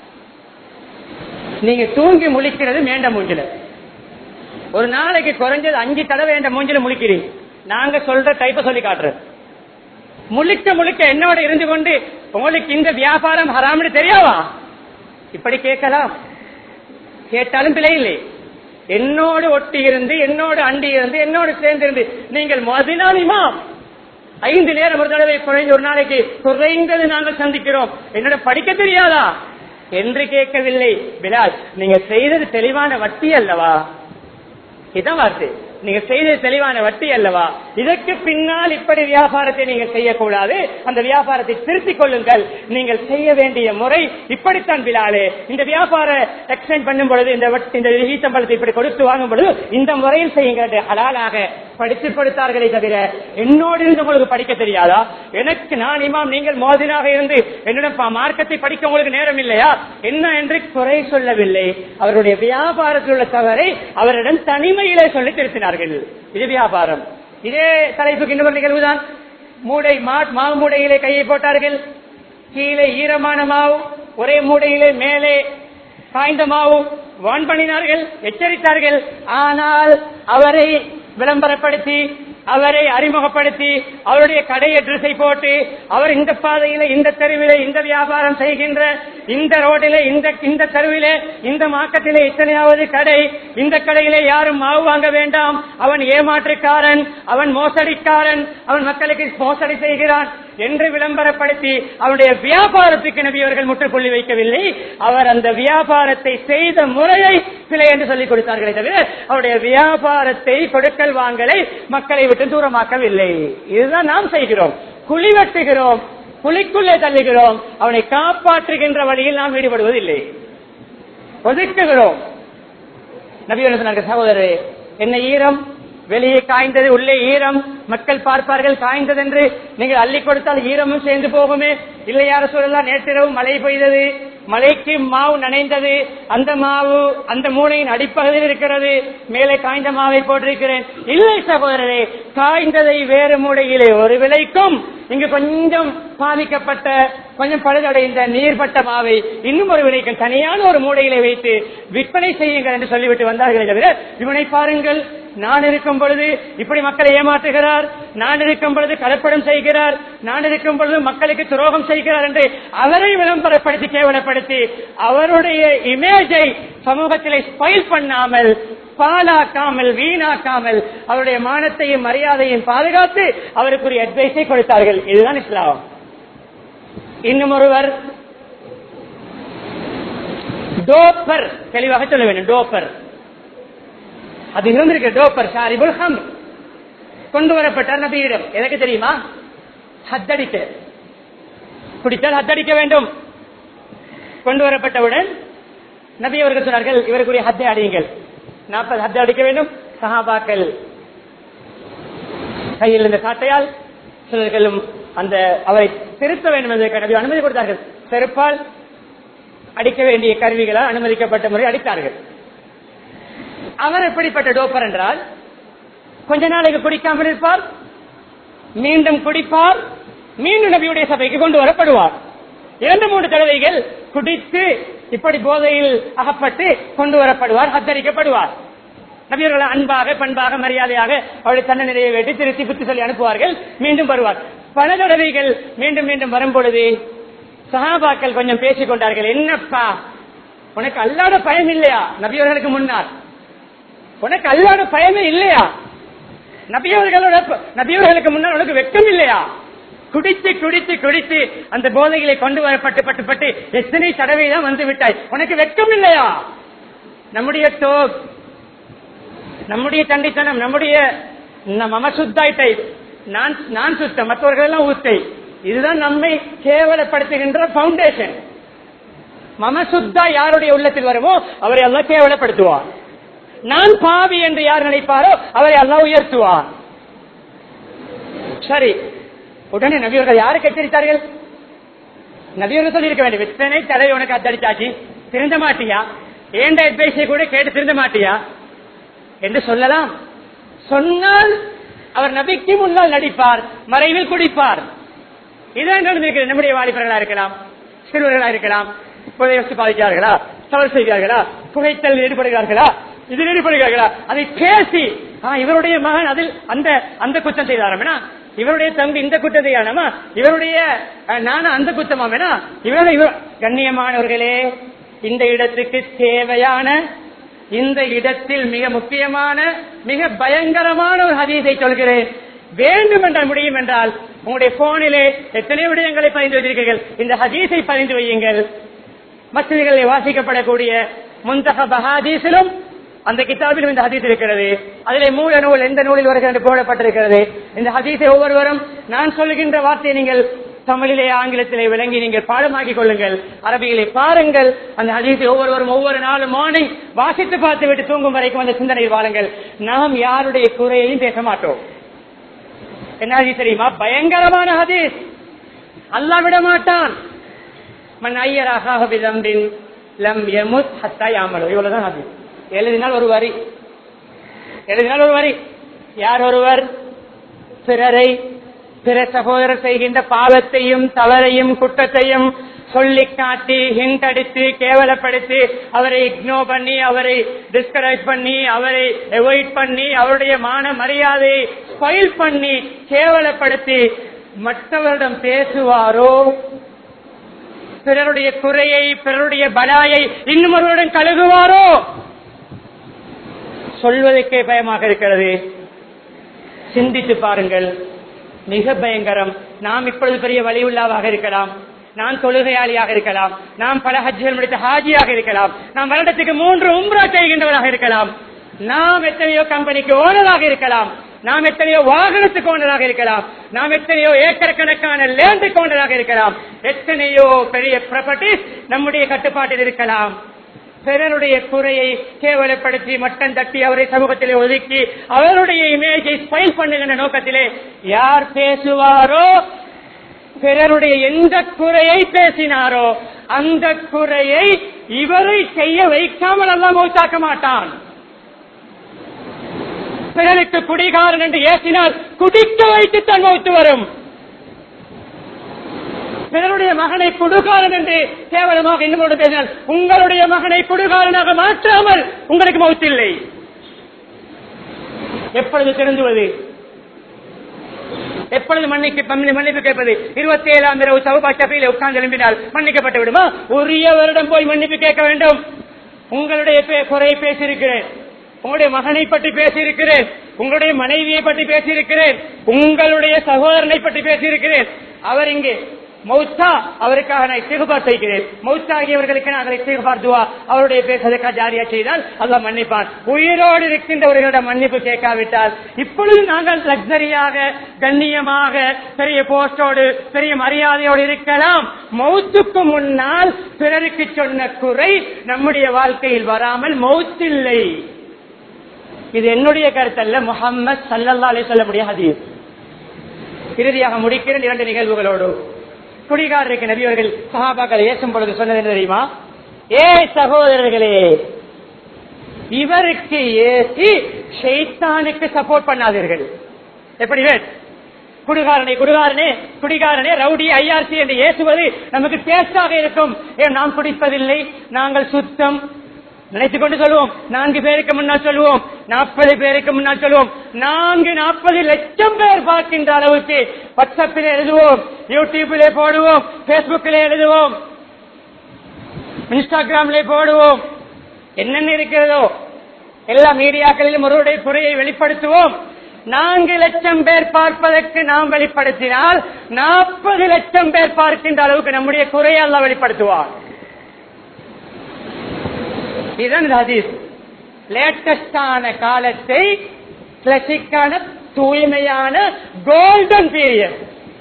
Speaker 1: நீங்க தூங்கி முழிக்கிறது மேண்ட மூஞ்சில ஒரு நாளைக்கு குறைஞ்சது அஞ்சு தடவை வேண்ட மூஞ்சில முழிக்கிறீங்க நாங்க சொல்ற டைப்ப சொல்லி காட்டுறோம் முழிக்க முழிக்க என்னோட இருந்து கொண்டு உங்களுக்கு இந்த வியாபாரம் ஹராம்னு தெரியாவா இப்படி கேட்கலாம் கேட்டாலும் பிழை இல்லை என்னோடு ஒட்டி இருந்து என்னோடு அண்டி இருந்து என்னோடு சேர்ந்து இருந்து நீங்கள் மதினாலிமா ஐந்து நேரம் ஒரு தடவை குறைந்த ஒரு நாளைக்கு குறைந்தது நாங்கள் சந்திக்கிறோம் என்னோட படிக்க தெரியாதா என்று கேட்கவில்லை பிலால் நீங்க செய்தது தெளிவான வட்டி அல்லவா இதான் வார்த்தை நீங்க செய்தது தெளிவான வட்டி அல்லவா இதற்கு பின்னால் இப்படி வியாபாரத்தை நீங்கள் செய்யக்கூடாது அந்த வியாபாரத்தை திருத்திக் கொள்ளுங்கள் நீங்கள் செய்ய வேண்டிய முறை இப்படித்தான் பிலாலே இந்த வியாபார எக்ஸ்டென்ட் பண்ணும் பொழுது இந்த வட்டி- இந்த ஈத்தம்பழத்தை இப்படி கொடுத்து வாங்கும் பொழுது இந்த முறையில் செய்யுங்க ஹலாலாக படித்து கொடுத்தார்களே தவிர என்னோடு இருந்து உங்களுக்கு படிக்க தெரியாதா எனக்கு நான் இமாம் நீங்கள் மோதினாக இருந்து என்னிடம் பா- மார்க்கத்தை படிக்க உங்களுக்கு நேரம் இல்லையா என்ன என்று குறை சொல்லவில்லை அவருடைய வியாபாரத்தில் உள்ள தவறை அவரிடம் தனிமையிலே சொல்லி திருத்தினார்கள் இது வியாபாரம் இதே தலைப்புக்கு இன்னொரு நிகழ்வுதான் மூடை மா- மாவு மூடையிலே கையை போட்டார்கள் கீழே ஈரமான மாவு ஒரே மூடையிலே மேலே காய்ந்த மாவு வான் பண்ணினார்கள் எச்சரித்தார்கள் ஆனால் அவரை விளம்பரப்படுத்தி அவரை அறிமுகப்படுத்தி அவருடைய கடை அட்ரஸை போட்டு அவர் இந்த பாதையில இந்த தெருவிலே இந்த வியாபாரம் செய்கின்ற இந்த ரோட்டிலே இந்த இந்த தெருவிலே இந்த மார்க்கெட்டிலே இத்தனையாவது கடை இந்த கடையிலே யாரும் மாவு வாங்க வேண்டாம் அவன் ஏமாற்றுக்காரன் அவன் மோசடிக்காரன் அவன் மக்களுக்கு மோசடி செய்கிறான் என்று விளம்பரப்படுத்தி அவருடைய வியாபாரத்துக்கு நபி அவர்கள் முற்றுப்புள்ளி வைக்கவில்லை அவர் அந்த வியாபாரத்தை செய்த முறையை பிழை என்று சொல்லிக் கொடுத்தார்களே தவிர அவருடைய வியாபாரத்தை கொடுக்கல் வாங்கலை மக்களை விட்டு தூரமாக்கவில்லை இதுதான் நாம் செய்கிறோம் குழி வெட்டுகிறோம் குழிக்குள்ளே தள்ளுகிறோம் அவனை காப்பாற்றுகின்ற வழியில் நாம் ஈடுபடுவதில்லை ஒதுக்குகிறோம் நபிகள் சொன்னார்கள் சகோதரரே என்ன ஈரம் வெளியே காய்ந்தது உள்ளே ஈரம் மக்கள் பார்ப்பார்கள் காய்ந்தது என்று நீங்கள் அள்ளி கொடுத்தால் ஈரமும் சேர்ந்து போகுமே இல்லை யார சொல்லலாம் நேற்றிரவு மழை பெய்தது மழைக்கு மாவு நனைந்தது அந்த மாவு அந்த மூளையின் அடிப்பகுதியில் இருக்கிறது மேலே காய்ந்த மாவை போட்டிருக்கிறேன் இல்லை சகோதரரே காய்ந்ததை வேறு மூடையிலே ஒரு விலைக்கும் இங்கு கொஞ்சம் பாதிக்கப்பட்ட கொஞ்சம் பழுதடைந்த நீர்பட்ட மாவை இன்னும் ஒரு விலைக்கும் தனியான ஒரு மூடையிலே வைத்து விற்பனை செய்யுங்கள் என்று சொல்லிவிட்டு வந்தார்களே தவிர இவனை பாருங்கள் நான் இருக்கும் பொழுது இப்படி மக்களை ஏமாற்றுகிறார் நான் இருக்கும் பொழுது கலப்படம் செய்கிறார் நான் இருக்கும் பொழுது மக்களுக்கு துரோகம் செய்கிறார் என்று அவரை விளம்பரப்படுத்தி கேவலப்படுத்தி அவருடைய இமேஜை சமூகத்திலே ஸ்பைல் பண்ணாமல் பாலாக்காமல் வீணாக்காமல் அவருடைய மானத்தையும் மரியாதையும் பாதுகாத்து அவருக்குரிய அட்வைஸை கொடுத்தார்கள் இதுதான் இஸ்லாம் இன்னும் ஒருவர் டோப்பர் தெளிவாக சொல்ல வேண்டும் டோப்பர் அது இருந்திருக்கு டோப்பர் ஷாரிபுல் ஹம் கொண்டு வரப்பட்டார் நபியிடம் எதற்கு தெரியுமா ஹத்தடிக்க குடித்தால் ஹத்தடிக்க வேண்டும் கொண்டு வரப்பட்டவுடன் நபி அவர்கள் சொன்னார்கள் இவருக்குரிய ஹத்தை அடியுங்கள் நாற்பது ஹத்தை அடிக்க வேண்டும் சஹாபாக்கள் கையில் இருந்த சாட்டையால் சிலர்களும் அந்த அவரை திருத்த வேண்டும் என்பதற்கு நபி அனுமதி கொடுத்தார்கள் செருப்பால் அடிக்க வேண்டிய கருவிகளால் அனுமதிக்கப்பட்ட முறை அடித்தார்கள் அவர் எப்படிப்பட்ட டோப்பர் என்றால் கொஞ்ச நாளைக்கு குடிக்காமல் இருப்பார் மீண்டும் குடிப்பார் மீண்டும் நபியுடைய சபைக்கு கொண்டு வரப்படுவார் இரண்டு மூன்று தடவைகள் குடித்து இப்படி போதையில் அகப்பட்டு கொண்டு வரப்படுவார் ஹத்தரிக்கப்படுவார் நபியர்கள் அன்பாக பண்பாக மரியாதையாக அவருடைய தன்ன நிறைய வெட்டி திருத்தி புத்தி சொல்லி அனுப்புவார்கள் மீண்டும் வருவார் பல தடவைகள் மீண்டும் மீண்டும் வரும் பொழுது சஹாபாக்கள் கொஞ்சம் பேசிக் கொண்டார்கள் என்னப்பா உனக்கு அல்லாத பயம் இல்லையா நபியவர்களுக்கு முன்னால் உனக்கு அல்லாத பயமே இல்லையா நபியவர்களோட நபியவர்களுக்கு முன்னால் உனக்கு வெக்கம் இல்லையா குடித்து குடித்து குடித்து அந்த போதைகளை கொண்டு வரப்பட்டு பட்டு பட்டு எத்தனை தடவை தான் வந்து விட்டாய் உனக்கு வெக்கம் இல்லையா நம்முடைய டோக் நம்முடைய தண்டித்தனம் நம்முடைய மம சுத்தாயிட்டை நான் நான் சுத்தம் மற்றவர்கள் எல்லாம் ஊத்தை இதுதான் நம்மை கேவலப்படுத்துகின்ற பவுண்டேஷன் மம சுத்தா யாருடைய உள்ளத்தில் வருமோ அவரை எல்லாம் கேவலப்படுத்துவார் நான் பாவி என்று யார் நினைப்பாரோ அவரை எல்லாம் உயர்த்துவார் சரி உடனே நபியர்கள் யாருக்கு எச்சரித்தார்கள் நபியர்கள் சொல்லியிருக்க வேண்டும் எத்தனை தடவை உனக்கு அத்தடிச்சாச்சு திருந்த மாட்டியா ஏண்ட அட்வைஸை கூட கேட்டு திருந்த மாட்டியா என்று சொல்லலாம் சொன்னால் அவர் நபிக்கு முன்னால் நடிப்பார் மறைவில் குடிப்பார் இதான் நடந்திருக்கிறது நம்முடைய வாலிபர்களா இருக்கலாம் சிறுவர்களா இருக்கலாம் புதை வச்சு பாதிக்கிறார்களா தவறு செய்கிறார்களா புகைத்தல் ஈடுபடுகிறார்களா இதில் ஈடுபடுகிறார்களா அதை பேசி ஆ, இவருடைய மகன் அதில் அந்த அந்த குற்றம் செய்தாராமேனா இவருடைய தம்பி இந்த குற்றம் செய்யானாமா இவருடைய அஹ், நானும் அந்த குத்தமாமேனா இவருடைய இவர் கண்ணியமானவர்களே இந்த இடத்துக்கு தேவையான இந்த இடத்தில் மிக முக்கியமான மிக பயங்கரமான ஒரு ஹதீஸை சொல்கிறேன் வேண்டும் என்றால் முடியும் என்றால் உங்களுடைய போனிலே எத்தனை விடயங்களை பதிந்து வைத்திருக்கிறீர்கள் இந்த ஹதீஸை பதிந்து வையுங்கள் மசிதிகளில் வாசிக்கப்படக்கூடிய முந்தக பஹாதீஸிலும் அந்த கிதாபிலும் இந்த ஹதீஸ் இருக்கிறது அதிலே மூல நூல் எந்த நூலில் வருகிறது என்று போடப்பட்டிருக்கிறது இந்த ஹதீஸை ஒவ்வொருவரும் நான் சொல்லுகின்ற வார்த்தையை நீங்கள் தமிழிலே ஆங்கிலத்திலே விளங்கி நீங்கள் பாடமாக்கிக் கொள்ளுங்கள் அரபியிலே பாருங்கள் அந்த ஹதீஸை ஒவ்வொருவரும் ஒவ்வொரு நாளும் மார்னிங் வாசித்து பார்த்து விட்டு தூங்கும் வரைக்கும் அந்த சிந்தனையில் வாருங்கள் நாம் யாருடைய குறையையும் பேச மாட்டோம் என்ன ஹதீஸ் தெரியுமா பயங்கரமான ஹதீஸ் அல்லாஹ் விட மாட்டான் மன் ஐயராக விதம்பின் லம் யமுத் ஹத்தா யாமலு இவ்வளவுதான் ஹதீஸ் எழுதினால் ஒரு வரி எழுதினால் ஒரு வரி யார் ஒருவர் பிறரை பிற சகோதரர் செய்கின்ற பாவத்தையும் தவறையும் குற்றத்தையும் சொல்லி காட்டி ஹிண்ட் அடித்து கேவலப்படுத்தி அவரை இக்னோ பண்ணி அவரை டிஸ்கரேஜ் பண்ணி அவரை அவாய்ட் பண்ணி அவருடைய மான மரியாதையை ஸ்பைல் பண்ணி கேவலப்படுத்தி மற்றவரிடம் பேசுவாரோ பிறருடைய குறையை பிறருடைய பலாயை இன்னும் ஒருவருடன் கழுகுவாரோ சொல்வதற்கே பயமாக இருக்கிறது சிந்தித்து பாருங்கள் மிக பயங்கரம் நாம் இப்பொழுது பெரிய வலியுள்ளாவாக இருக்கலாம் நான் தொழுகையாளியாக இருக்கலாம் நாம் பல ஹஜ்ஜிகள் முடித்த ஹாஜியாக இருக்கலாம் நாம் வருடத்துக்கு மூன்று உம்ரா செய்கின்றவராக இருக்கலாம் நாம் எத்தனையோ கம்பெனிக்கு ஓனராக இருக்கலாம் நாம் எத்தனையோ வாகனத்துக்கு ஓனராக இருக்கலாம் நாம் எத்தனையோ ஏக்கர் கணக்கான லேண்டுக்கு ஓனராக இருக்கலாம் எத்தனையோ பெரிய ப்ராப்பர்ட்டிஸ் நம்முடைய கட்டுப்பாட்டில் இருக்கலாம் பிறருடைய குறையை கேவலப்படுத்தி மட்டம் தட்டி அவரை சமூகத்திலே ஒதுக்கி அவருடைய இமேஜை ஸ்பைல் பண்ணுகின்ற நோக்கத்திலே யார் பேசுவாரோ பிறருடைய எந்த குறையை பேசினாரோ அந்த குறையை இவரை செய்ய வைக்காமல் எல்லாம் மௌத்தாக்க மாட்டான் பிறருக்கு குடிகாரன் என்று ஏசினால் குடிக்க வைத்து தன் மௌத்து வரும் பிறருடைய மகனை குடுகாரன் என்று கேவலமாக இன்னொரு பேசினால் உங்களுடைய மகனை குடுகாரனாக மாற்றாமல் உங்களுக்கு மௌத்தில்லை எப்பொழுது திருந்துவது எப்பொழுது மன்னிக்கு மன்னி- மன்னிப்பு கேட்பது இருபத்தி ஏழாம் இரவு சவுபா சபையில உட்கார்ந்து எழும்பினால் மன்னிக்கப்பட்டு விடுமா உரியவரிடம் போய் மன்னிப்பு கேட்க வேண்டும் உங்களுடைய பே- குறையை பேசியிருக்கிறேன் உங்களுடைய மகனை பற்றி பேசியிருக்கிறேன் உங்களுடைய மனைவியை பற்றி பேசியிருக்கிறேன் உங்களுடைய சகோதரனை பற்றி பேசியிருக்கிறேன் அவர் இங்கே மௌத்தா அவருக்காக நான் இஸ்திகுபார் செய்கிறேன் மௌத்தாகியவர்களுக்கு நாங்கள் இஸ்திகுபார் துவா அவருடைய பேசுவதற்காக ஜாரியா செய்தால் அல்லாஹ் மன்னிப்பான் உயிரோடு இருக்கின்றவர்களிடம் மன்னிப்பு கேட்காவிட்டால் இப்பொழுது நாங்கள் லக்ஸரியாக கண்ணியமாக பெரிய போஸ்டோடு பெரிய மரியாதையோடு இருக்கலாம் மௌத்துக்கு முன்னால் பிறருக்கு சொன்ன குறை நம்முடைய வாழ்க்கையில் வராமல் மௌத்தில்லை இது என்னுடைய கருத்தல்ல முகம்மது சல்லல்லா அலி சொல்லக்கூடிய ஹதீஸ் இறுதியாக முடிக்கிறேன் இரண்டு நிகழ்வுகளோடு குடிகாரருக்கு நபியவர்கள் சஹாபாக்கள் ஏசும் பொழுது சொன்னது என்ன தெரியுமா ஏ சகோதரர்களே இவருக்கு ஏசி ஷைத்தானுக்கு சப்போர்ட் பண்ணாதீர்கள் எப்படி வேட்? குடிகாரனை குடிகாரனே குடிகாரனே ரவுடி ஐஆர்சி என்று ஏசுவது நமக்கு டேஸ்டாக இருக்கும் ஏன் நாம் குடிப்பதில்லை நாங்கள் சுத்தம் நினைத்துக் கொண்டு சொல்லுவோம் நான்கு பேருக்கு முன்னால் சொல்லுவோம் நாற்பது பேருக்கு முன்னால் சொல்லுவோம் நான்கு நாற்பது லட்சம் பேர் பார்க்கின்ற அளவுக்கு வாட்ஸ்அப்பில் எழுதுவோம் யூடியூபிலே போடுவோம் பேஸ்புக்கிலே எழுதுவோம் இன்ஸ்டாகிராமிலே போடுவோம் என்னென்ன இருக்கிறதோ எல்லா மீடியாக்களிலும் ஒருவருடைய குறையை வெளிப்படுத்துவோம் நான்கு லட்சம் பேர் பார்ப்பதற்கு நாம் வெளிப்படுத்தினால் நாற்பது லட்சம் பேர் பார்க்கின்ற அளவுக்கு நம்முடைய குறையை எல்லாம் வெளிப்படுத்துவார் இதுதான் இந்த ஹதீஸ் லேட்டஸ்டான காலத்தை கிளாசிக்கான தூய்மையான கோல்டன் பீரியட்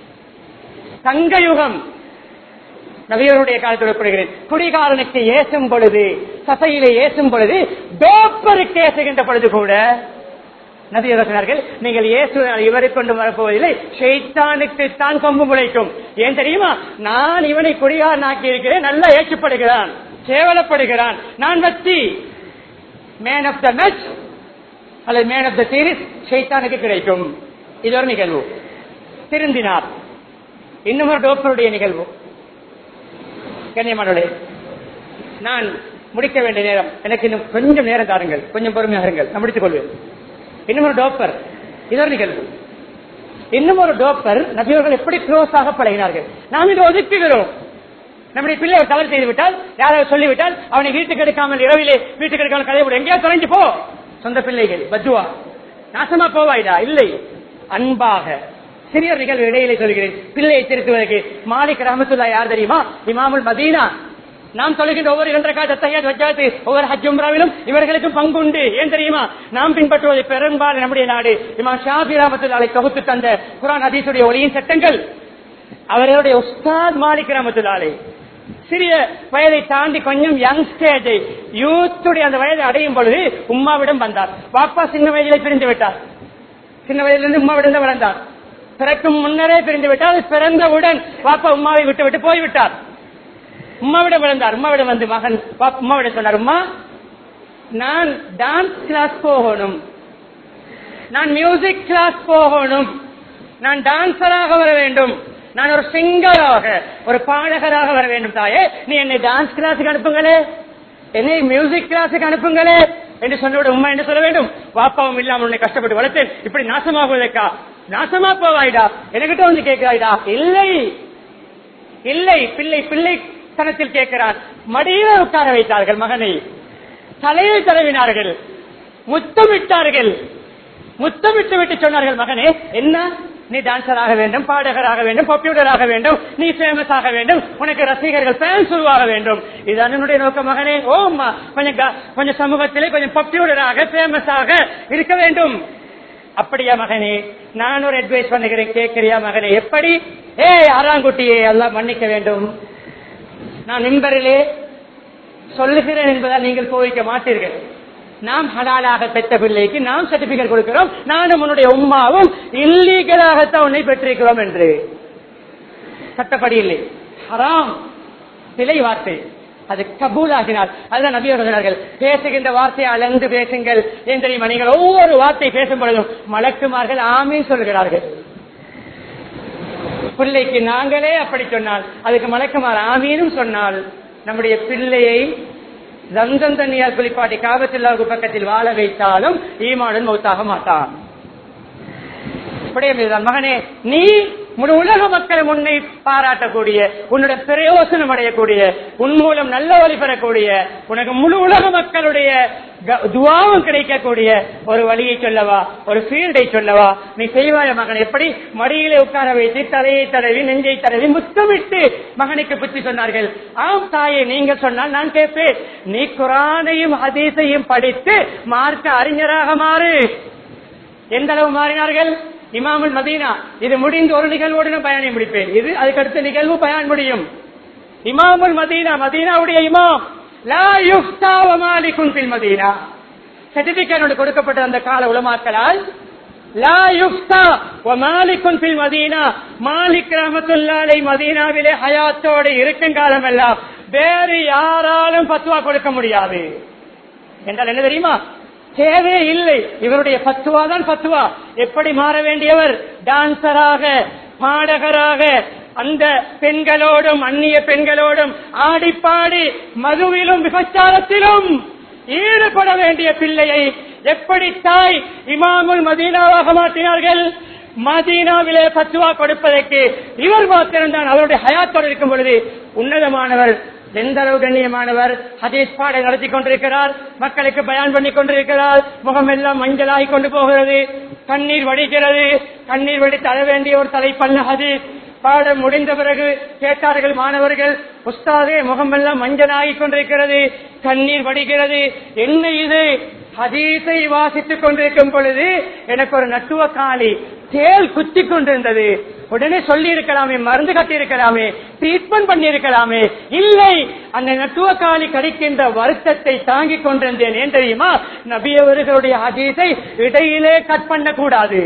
Speaker 1: தங்க யுகம் நவியருடைய காலத்தில் ஒப்பிடுகிறேன் குடிகாரனுக்கு ஏசும் பொழுது சபையிலே ஏசும் பொழுது டோப்பருக்கு ஏசுகின்ற பொழுது கூட நபியர் சொன்னார்கள் நீங்கள் இயேசு இவரை கொண்டு வரப்போவதில்லை ஷெய்தானுக்கு தான் கொம்பு முளைக்கும் ஏன் தெரியுமா நான் இவனை குடிகாரனாக்கி இருக்கிறேன் நல்லா ஏற்றுப்படுகிறான் கேவலப்படுகிறான் நான் வச்சி மேன் ஆஃப் த மேட்ச் அல்லது மேன் ஆஃப் த சீரிஸ் ஷைத்தானுக்கு கிடைக்கும் இது ஒரு நிகழ்வு திருந்தினார் இன்னும் ஒரு டோப்பருடைய நிகழ்வு கண்ணியமானோட நான் முடிக்க வேண்டிய நேரம் எனக்கு இன்னும் கொஞ்சம் நேரம் தாருங்கள் கொஞ்சம் பொறுமையாக இருங்கள் நான் முடித்துக் கொள்வேன் இன்னும் ஒரு டோப்பர் இது ஒரு நிகழ்வு இன்னும் ஒரு டோப்பர் நபியவர்கள் எப்படி க்ளோஸ் ஆக பழகினார்கள் நாம் இதை ஒதுக்குகிறோம் நம்முடைய பிள்ளை ஒரு தவறு செய்து விட்டால் யாராவது சொல்லிவிட்டால் அவனை வீட்டுக்கு எடுக்காமல் இரவிலே வீட்டுக்கு எடுக்காமல் கதை விட எங்கேயா தொலைஞ்சு போ சொந்த பிள்ளைகள் பஜ்வா நாசமா போவாயிடா இல்லை அன்பாக சிறிய நிகழ்வு இடையிலே சொல்கிறேன் பிள்ளையை திருத்துவதற்கு மாலிக் ரஹமத்துல்லா யார் தெரியுமா இமாமுல் மதீனா நாம் சொல்லுகின்ற ஒவ்வொரு இரண்டரை காலத்தையாத் வச்சாத்து ஒவ்வொரு ஹஜ் உம்ராவிலும் இவர்களுக்கும் பங்குண்டு ஏன் தெரியுமா நாம் பின்பற்றுவது பெரும்பாலும் நம்முடைய நாடு இமாம் ஷாபி ரஹமத்துல்லாலை தொகுத்து தந்த குரான் ஹதீஸுடைய ஒளியின் சட்டங்கள் அவர்களுடைய உஸ்தாத் மாலிக் ரஹமத்துல்லாலை சிறிய வயதை தாண்டி கொஞ்சம் யங் ஸ்டேஜ் யூத்துடைய அந்த வயதை அடையும் பொழுது உம்மாவிடம் வந்தார் பாப்பா சின்ன வயதிலே பிரிந்து விட்டார் சின்ன வயதிலிருந்து உம்மாவிடம் தான் வளர்ந்தார் பிறக்கும் முன்னரே பிரிந்து விட்டார் பிறந்தவுடன் பாப்பா உம்மாவை விட்டு விட்டு போய்விட்டார் உம்மாவிடம் விழுந்தார் உம்மாவிடம் வந்து மகன் பாப்பா உம்மாவிடம் சொன்னார் உம்மா நான் டான்ஸ் கிளாஸ் போகணும் நான் மியூசிக் கிளாஸ் போகணும் நான் டான்சராக வர வேண்டும் நான் ஒரு சிங்கராக ஒரு பாடகராக வர வேண்டும் தாயே நீ என்னை டான்ஸ் கிளாஸுக்கு அனுப்புங்களே என்னை மியூசிக் கிளாஸுக்கு அனுப்புங்களே என்று சொன்னோட உண்மை என்று சொல்ல வேண்டும் வாப்பாவும் இல்லாமல் உன்னை கஷ்டப்பட்டு வளர்த்தேன் இப்படி நாசமாகுவதற்கா நாசமா போவாயிடா என்கிட்ட வந்து கேட்கிறாயிடா இல்லை இல்லை பிள்ளை பிள்ளை தனத்தில் கேட்கிறார் மடியில உட்கார வைத்தார்கள் மகனை தலையில் தடவினார்கள் முத்தமிட்டார்கள் முத்தமிட்டு விட்டு சொன்னார்கள் மகனே என்ன நீ டான்சர் ஆக வேண்டும் பாடகராக வேண்டும் பாப்புலராக வேண்டும் நீ ஃபேமஸ் ஆக வேண்டும் உனக்கு ரசிகர்கள் ஃபேன்ஸ் உருவாக வேண்டும் இது அண்ணனுடைய நோக்கம் மகனே ஓம்மா கொஞ்சம் க- கொஞ்சம் சமூகத்திலே கொஞ்சம் பாப்புலராக ஃபேமஸ் ஆக இருக்க வேண்டும் அப்படியா மகனே நான் ஒரு அட்வைஸ் பண்ணுகிறேன் கேட்கிறியா மகனே எப்படி ஏ ஆறாங்குட்டியே எல்லாம் மன்னிக்க வேண்டும் நான் மின்பரிலே சொல்லுகிறேன் என்பதால் நீங்கள் கோவிக்க மாட்டீர்கள் நாம் ஹலாலாக பெற்ற பிள்ளைக்கு நாம் சர்டிபிகேட் கொடுக்கிறோம் நானும் உன்னுடைய உம்மாவும் இல்லீகலாகத்தான் உன்னை பெற்றிருக்கிறோம் என்று சட்டப்படி இல்லை ஹராம் சிலை வார்த்தை அது கபூலாகினால் அதுதான் நபி அவர்கள் சொன்னார்கள் பேசுகின்ற வார்த்தையை அளந்து பேசுங்கள் ஏன் தெரியுமா நீங்கள் ஒவ்வொரு வார்த்தை பேசும் பொழுதும் மலக்குமார்கள் ஆமீன் சொல்கிறார்கள் பிள்ளைக்கு நாங்களே அப்படி சொன்னால் அதுக்கு மலக்குமார் ஆமீனும் சொன்னால் நம்முடைய பிள்ளையை ரம்சம் தண்ணியால் குளிப்பாட்டி காபத்துல்லாவுக்கு பக்கத்தில் வாழ வைத்தாலும் ஈமானுடன் மௌத்தாக மாட்டான் விடயம் இதுதான் மகனே நீ முழு உலக மக்கள் உன்னை பாராட்டக்கூடிய உன்னுடைய பிரயோசனம் அடையக்கூடிய உன் மூலம் நல்ல வழி பெறக்கூடிய உனக்கு முழு உலக மக்களுடைய க- துவாவும் கிடைக்கக்கூடிய ஒரு வழியை சொல்லவா ஒரு ஃபீல்டை சொல்லவா நீ செய்வாய மகன் எப்படி மடியிலே உட்கார வைத்து தலையை தடவி நெஞ்சை தடவி முத்தமிட்டு மகனுக்கு புத்தி சொன்னார்கள் ஆம் தாயே நீங்கள் சொன்னால் நான் கேட்பேன் நீ குரானையும் ஹதீஸையும் படித்து மார்க்க அறிஞராக மாறு எந்த அளவு மாறினார்கள் இமாமுல் மதீனா இது முடிந்து ஒரு நிகழ்வோடு நான் பயணம் முடிப்பேன் இது அதுக்கடுத்த நிகழ்வு பயன் முடியும் இமாமுல் மதீனா மதீனாவுடைய இமாம் லா யுஃப்தா வ மாலிகுன் ஃபில் மதீனா சர்டிபிகேட் கொடுக்கப்பட்ட அந்த கால உலமாக்களால் லா யுஃப்தா வ மாலிகுன் ஃபில் மதீனா மாலிக் ரஹ்மத்துல்லாஹி மதீனாவிலே ஹயாத்தோடு இருக்கும் காலமெல்லாம் வேறு யாராலும் பத்வா கொடுக்க முடியாது என்றால் என்ன தெரியுமா தேவை இல்லை இவருடைய பத்துவா தான் பத்துவா எப்படி மாற வேண்டியவர் டான்சராக பாடகராக அந்த பெண்களோடும் அந்நிய பெண்களோடும் ஆடி பாடி மதுவிலும் விபச்சாரத்திலும் ஈடுபட வேண்டிய பிள்ளையை எப்படி தாய் இமாமுல் மதீனாவாக மாற்றினார்கள் மதீனாவிலே பத்துவா கொடுப்பதற்கு இவர் மாத்திரம்தான் அவருடைய ஹயாத்தோடு இருக்கும் பொழுது உன்னதமானவர் எந்த அளவு கண்ணியமானவர் ஹதீஸ் பாடை நடத்தி கொண்டிருக்கிறார் மக்களுக்கு பயான் பண்ணி கொண்டிருக்கிறார் முகம் எல்லாம் மஞ்சளாகி கொண்டு போகிறது கண்ணீர் வடிக்கிறது கண்ணீர் வடித்து அழ வேண்டிய ஒரு தலைப்பல்ல ஹதீஸ் பாடம் முடிந்த பிறகு கேட்டார்கள் மாணவர்கள் உஸ்தாதே முகமெல்லாம் மஞ்சளாகி கொண்டிருக்கிறது கண்ணீர் வடிகிறது என்ன இது ஹதீஸை வாசித்துக் கொண்டிருக்கும் பொழுது எனக்கு ஒரு நட்டுவ காலி தேல் குத்தி கொண்டிருந்தது உடனே சொல்லி இருக்கலாமே மருந்து கட்டி இருக்கலாமே ட்ரீட்மெண்ட் பண்ணி இருக்கலாமே இல்லை அந்த நட்டுவ காலி கடிக்கின்ற வருத்தத்தை தாங்கிக் கொண்டிருந்தேன் ஏன் தெரியுமா நபியவர்களுடைய ஹதீஸை இடையிலே கட் பண்ண கூடாது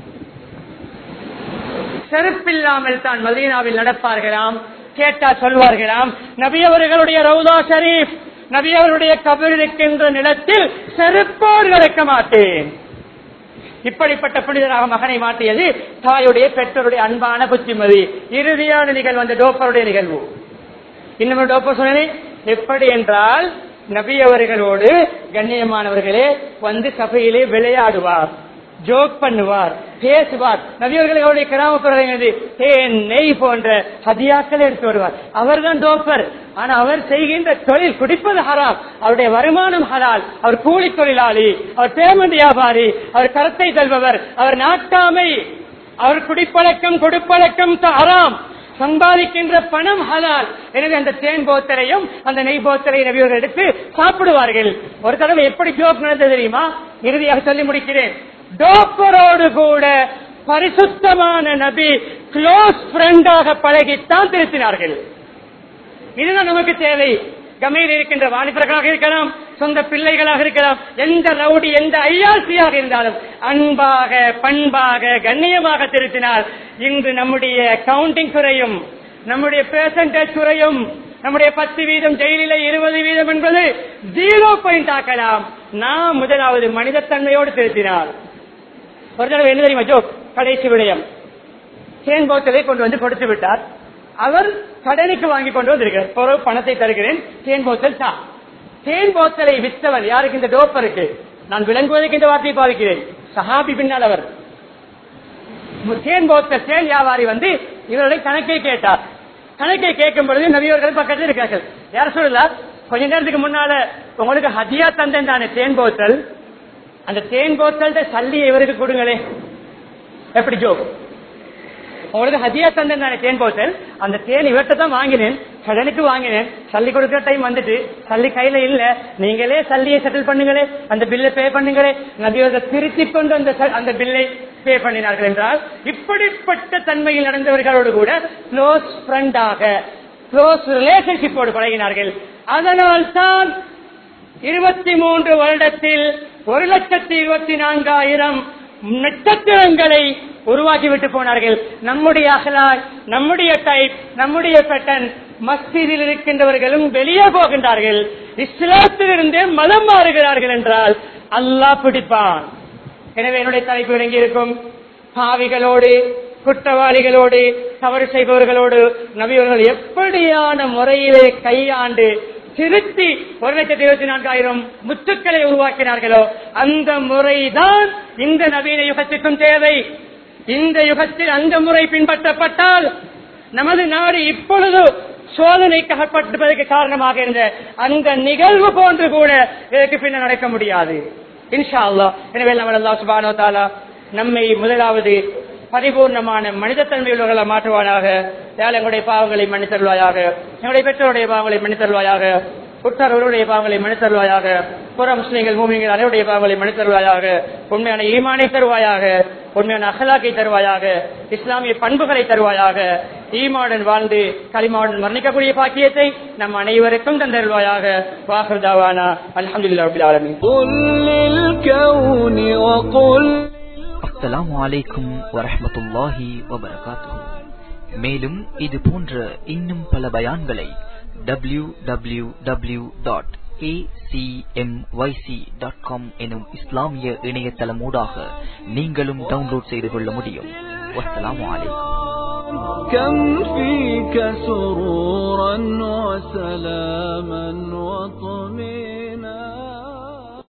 Speaker 1: செருப்பில்லாமல் தான் மதீனாவில் நடப்பார்களாம் கேட்டா சொல்வார்களாம் நபியவர்களுடைய ரவுதா ஷரீப் நபியவருடைய கபர் இருக்கின்ற நிலத்தில் செருப்போடு நடக்க மாட்டேன் இப்படிப்பட்ட புனிதராக மகனை மாற்றியது தாயுடைய பெற்றோருடைய அன்பான புத்திமதி இறுதியான நிகழ்வு அந்த டோப்பருடைய நிகழ்வு இன்னும் ஒரு டோப்பர் சொன்னேன் எப்படி என்றால் நபி அவர்களோடு கண்ணியமானவர்களே வந்து சபையிலே விளையாடுவார் ஜோக் பண்ணுவார் பேசுவார் நபியவர்கள் அவருடைய கிராமப்புறங்கிறது தேன் நெய் போன்ற ஹதியாக்களை எடுத்து வருவார் அவர்தான் டோப்பர் ஆனா அவர் செய்கின்ற தொழில் குடிப்பது ஹராம் அவருடைய வருமானம் ஹலால் அவர் கூலி தொழிலாளி அவர் பேமெண்ட் வியாபாரி அவர் கரத்தை செல்பவர் அவர் நாட்டாமை அவர் குடிப்பழக்கம் கொடுப்பழக்கம் ஹராம் சம்பாதிக்கின்ற பணம் ஹலால் எனவே அந்த தேன் போத்தலையும் அந்த நெய் போத்தலை நபியவர்கள் எடுத்து சாப்பிடுவார்கள் ஒரு தடவை எப்படி ஜோக் நடந்தது தெரியுமா இறுதியாக சொல்லி முடிக்கிறேன் டோப்பரோடு கூட பரிசுத்தமான நபி க்ளோஸ் ஃப்ரெண்டாக பழகித்தான் திருத்தினார்கள் இதுதான் நமக்கு தேவை கமையில் இருக்கின்ற வாலிபர்களாக இருக்கலாம் சொந்த பிள்ளைகளாக இருக்கலாம் எந்த ரவுடி எந்த ஐயாசியாக இருந்தாலும் அன்பாக பண்பாக கண்ணியமாக திருத்தினால் இன்று நம்முடைய கவுண்டிங் குறையும் நம்முடைய பெர்சன்டேஜ் குறையும் நம்முடைய பத்து வீதம் ஜெயிலில் இருபது வீதம் என்பது ஜீரோ பாயிண்ட் ஆக்கலாம் நாம் முதலாவது மனிதத்தன்மையோடு திருத்தினால் ஒரு தடவை என்ன தெரியுமா ஜோக் கடைசி விடயம் தேன் போத்தலை கொண்டு வந்து கொடுத்து விட்டார் அவர் கடனுக்கு வாங்கி கொண்டு வந்திருக்கிறார் ஒரு பணத்தை தருகிறேன் தேன் போத்தல் தா தேன் போத்தலை வித்தவர் யாருக்கு இந்த டோப்பருக்கு நான் விளங்குவதற்கு இந்த வார்த்தையை பாதிக்கிறேன் சஹாபி பின்னால் அவர் தேன் போத்தல் தேன் வியாபாரி வந்து இவருடைய கணக்கை கேட்டார் கணக்கை கேட்கும் பொழுது நவியவர்கள் பக்கத்தில் இருக்கார்கள் யார் சொல்லலாம் கொஞ்ச நேரத்துக்கு முன்னால உங்களுக்கு ஹதியா தந்தேன் தானே தேன் போத்தல் அந்த தேன் போத்தல் சல்லியை இவருக்கு கொடுங்களே எப்படி ஜோ உங்களுக்கு ஹதியா தந்தேன் தானே தேன் போத்தல் அந்த தேன் இவர்கிட்ட தான் வாங்கினேன் கடனுக்கு வாங்கினேன் சல்லி கொடுக்கிற டைம் வந்துட்டு சல்லி கையில இல்ல நீங்களே சல்லியை செட்டில் பண்ணுங்களே அந்த பில்லை பே பண்ணுங்களே நபியவர்கள் திருத்தி கொண்டு அந்த ச- அந்த பில்லை பே பண்ணினார்கள் என்றால் இப்படிப்பட்ட தன்மையில் நடந்தவர்களோடு கூட க்ளோஸ் ஃப்ரெண்டாக க்ளோஸ் ரிலேஷன்ஷிப்போடு பழகினார்கள் அதனால் தான் இருபத்தி மூன்று வருடத்தில் ஒரு லட்சத்தி இருபத்தி நான்காயிரம் நட்சத்திரங்களை உருவாக்கிவிட்டு போனார்கள் நம்முடைய அகலாய் நம்முடைய டைப் நம்முடைய பேட்டன் மஸ்ஜிதில் இருக்கின்றவர்களும் வெளியே போகின்றார்கள் இஸ்லாத்திலிருந்தே மதம் மாறுகிறார்கள் என்றால் அல்லாஹ் பிடிப்பான் எனவே என்னுடைய தலைப்பு விளங்கி இருக்கும் பாவிகளோடு குற்றவாளிகளோடு தவறு செய்பவர்களோடு நபியவர்கள் எப்படியான முறையிலே கையாண்டு திருத்தி ஒரு லட்சத்தி இருபத்தி நான்காயிரம் முத்துக்களை உருவாக்கினார்களோ அந்த முறைதான் இந்த நவீன யுகத்திற்கும் தேவை இந்த யுகத்தில் அந்த முறை பின்பற்றப்பட்டால் நமது நாடு இப்பொழுது சோதனைக்கு அகப்பட்டிருப்பதற்கு காரணமாக இருந்த அந்த நிகழ்வு போன்று கூட இதற்கு பின்னர் நடக்க முடியாது இன்ஷா அல்லாஹ் எனவே நம்ம அல்லாஹ் சுபானோ தாலா நம்மை முதலாவது பரிபூர்ணமான மனிதத்தன்மையுள்ளவர்களை மாற்றுவானாக யாழ் எங்களுடைய பாவங்களை மன்னித்தருவாயாக எங்களுடைய பெற்றோருடைய பாவங்களை மன்னித்தருவாயாக உற்றார்களுடைய பாவங்களை மன்னித்தருவாயாக புற முஸ்லீம்கள் மூமிங்கள் அனைவருடைய பாவங்களை மன்னித்தருவாயாக உண்மையான ஈமானை தருவாயாக உண்மையான அகலாக்கை தருவாயாக இஸ்லாமிய பண்புகளை தருவாயாக ஈமாவுடன் வாழ்ந்து களிமாவுடன் மரணிக்கக்கூடிய பாக்கியத்தை நம் அனைவருக்கும் தந்தருவாயாக வாஹர்தாவானா அல்ஹம்துலில்லாஹி ரப்பில் ஆலமீன்
Speaker 2: قل للكون وقل
Speaker 3: அஸ்ஸலாமு அலைக்கும் வரஹ்மத்துல்லாஹி வபரகாத்துஹு மேலும் இது போன்ற இன்னும் பல பயான்களை W W W dot dot com எனும் இஸ்லாமிய இணையதளமூடாக நீங்களும் டவுன்லோட் செய்து கொள்ள முடியும் வஸ்ஸலாமு அலைக்கும்
Speaker 2: كم فيك سر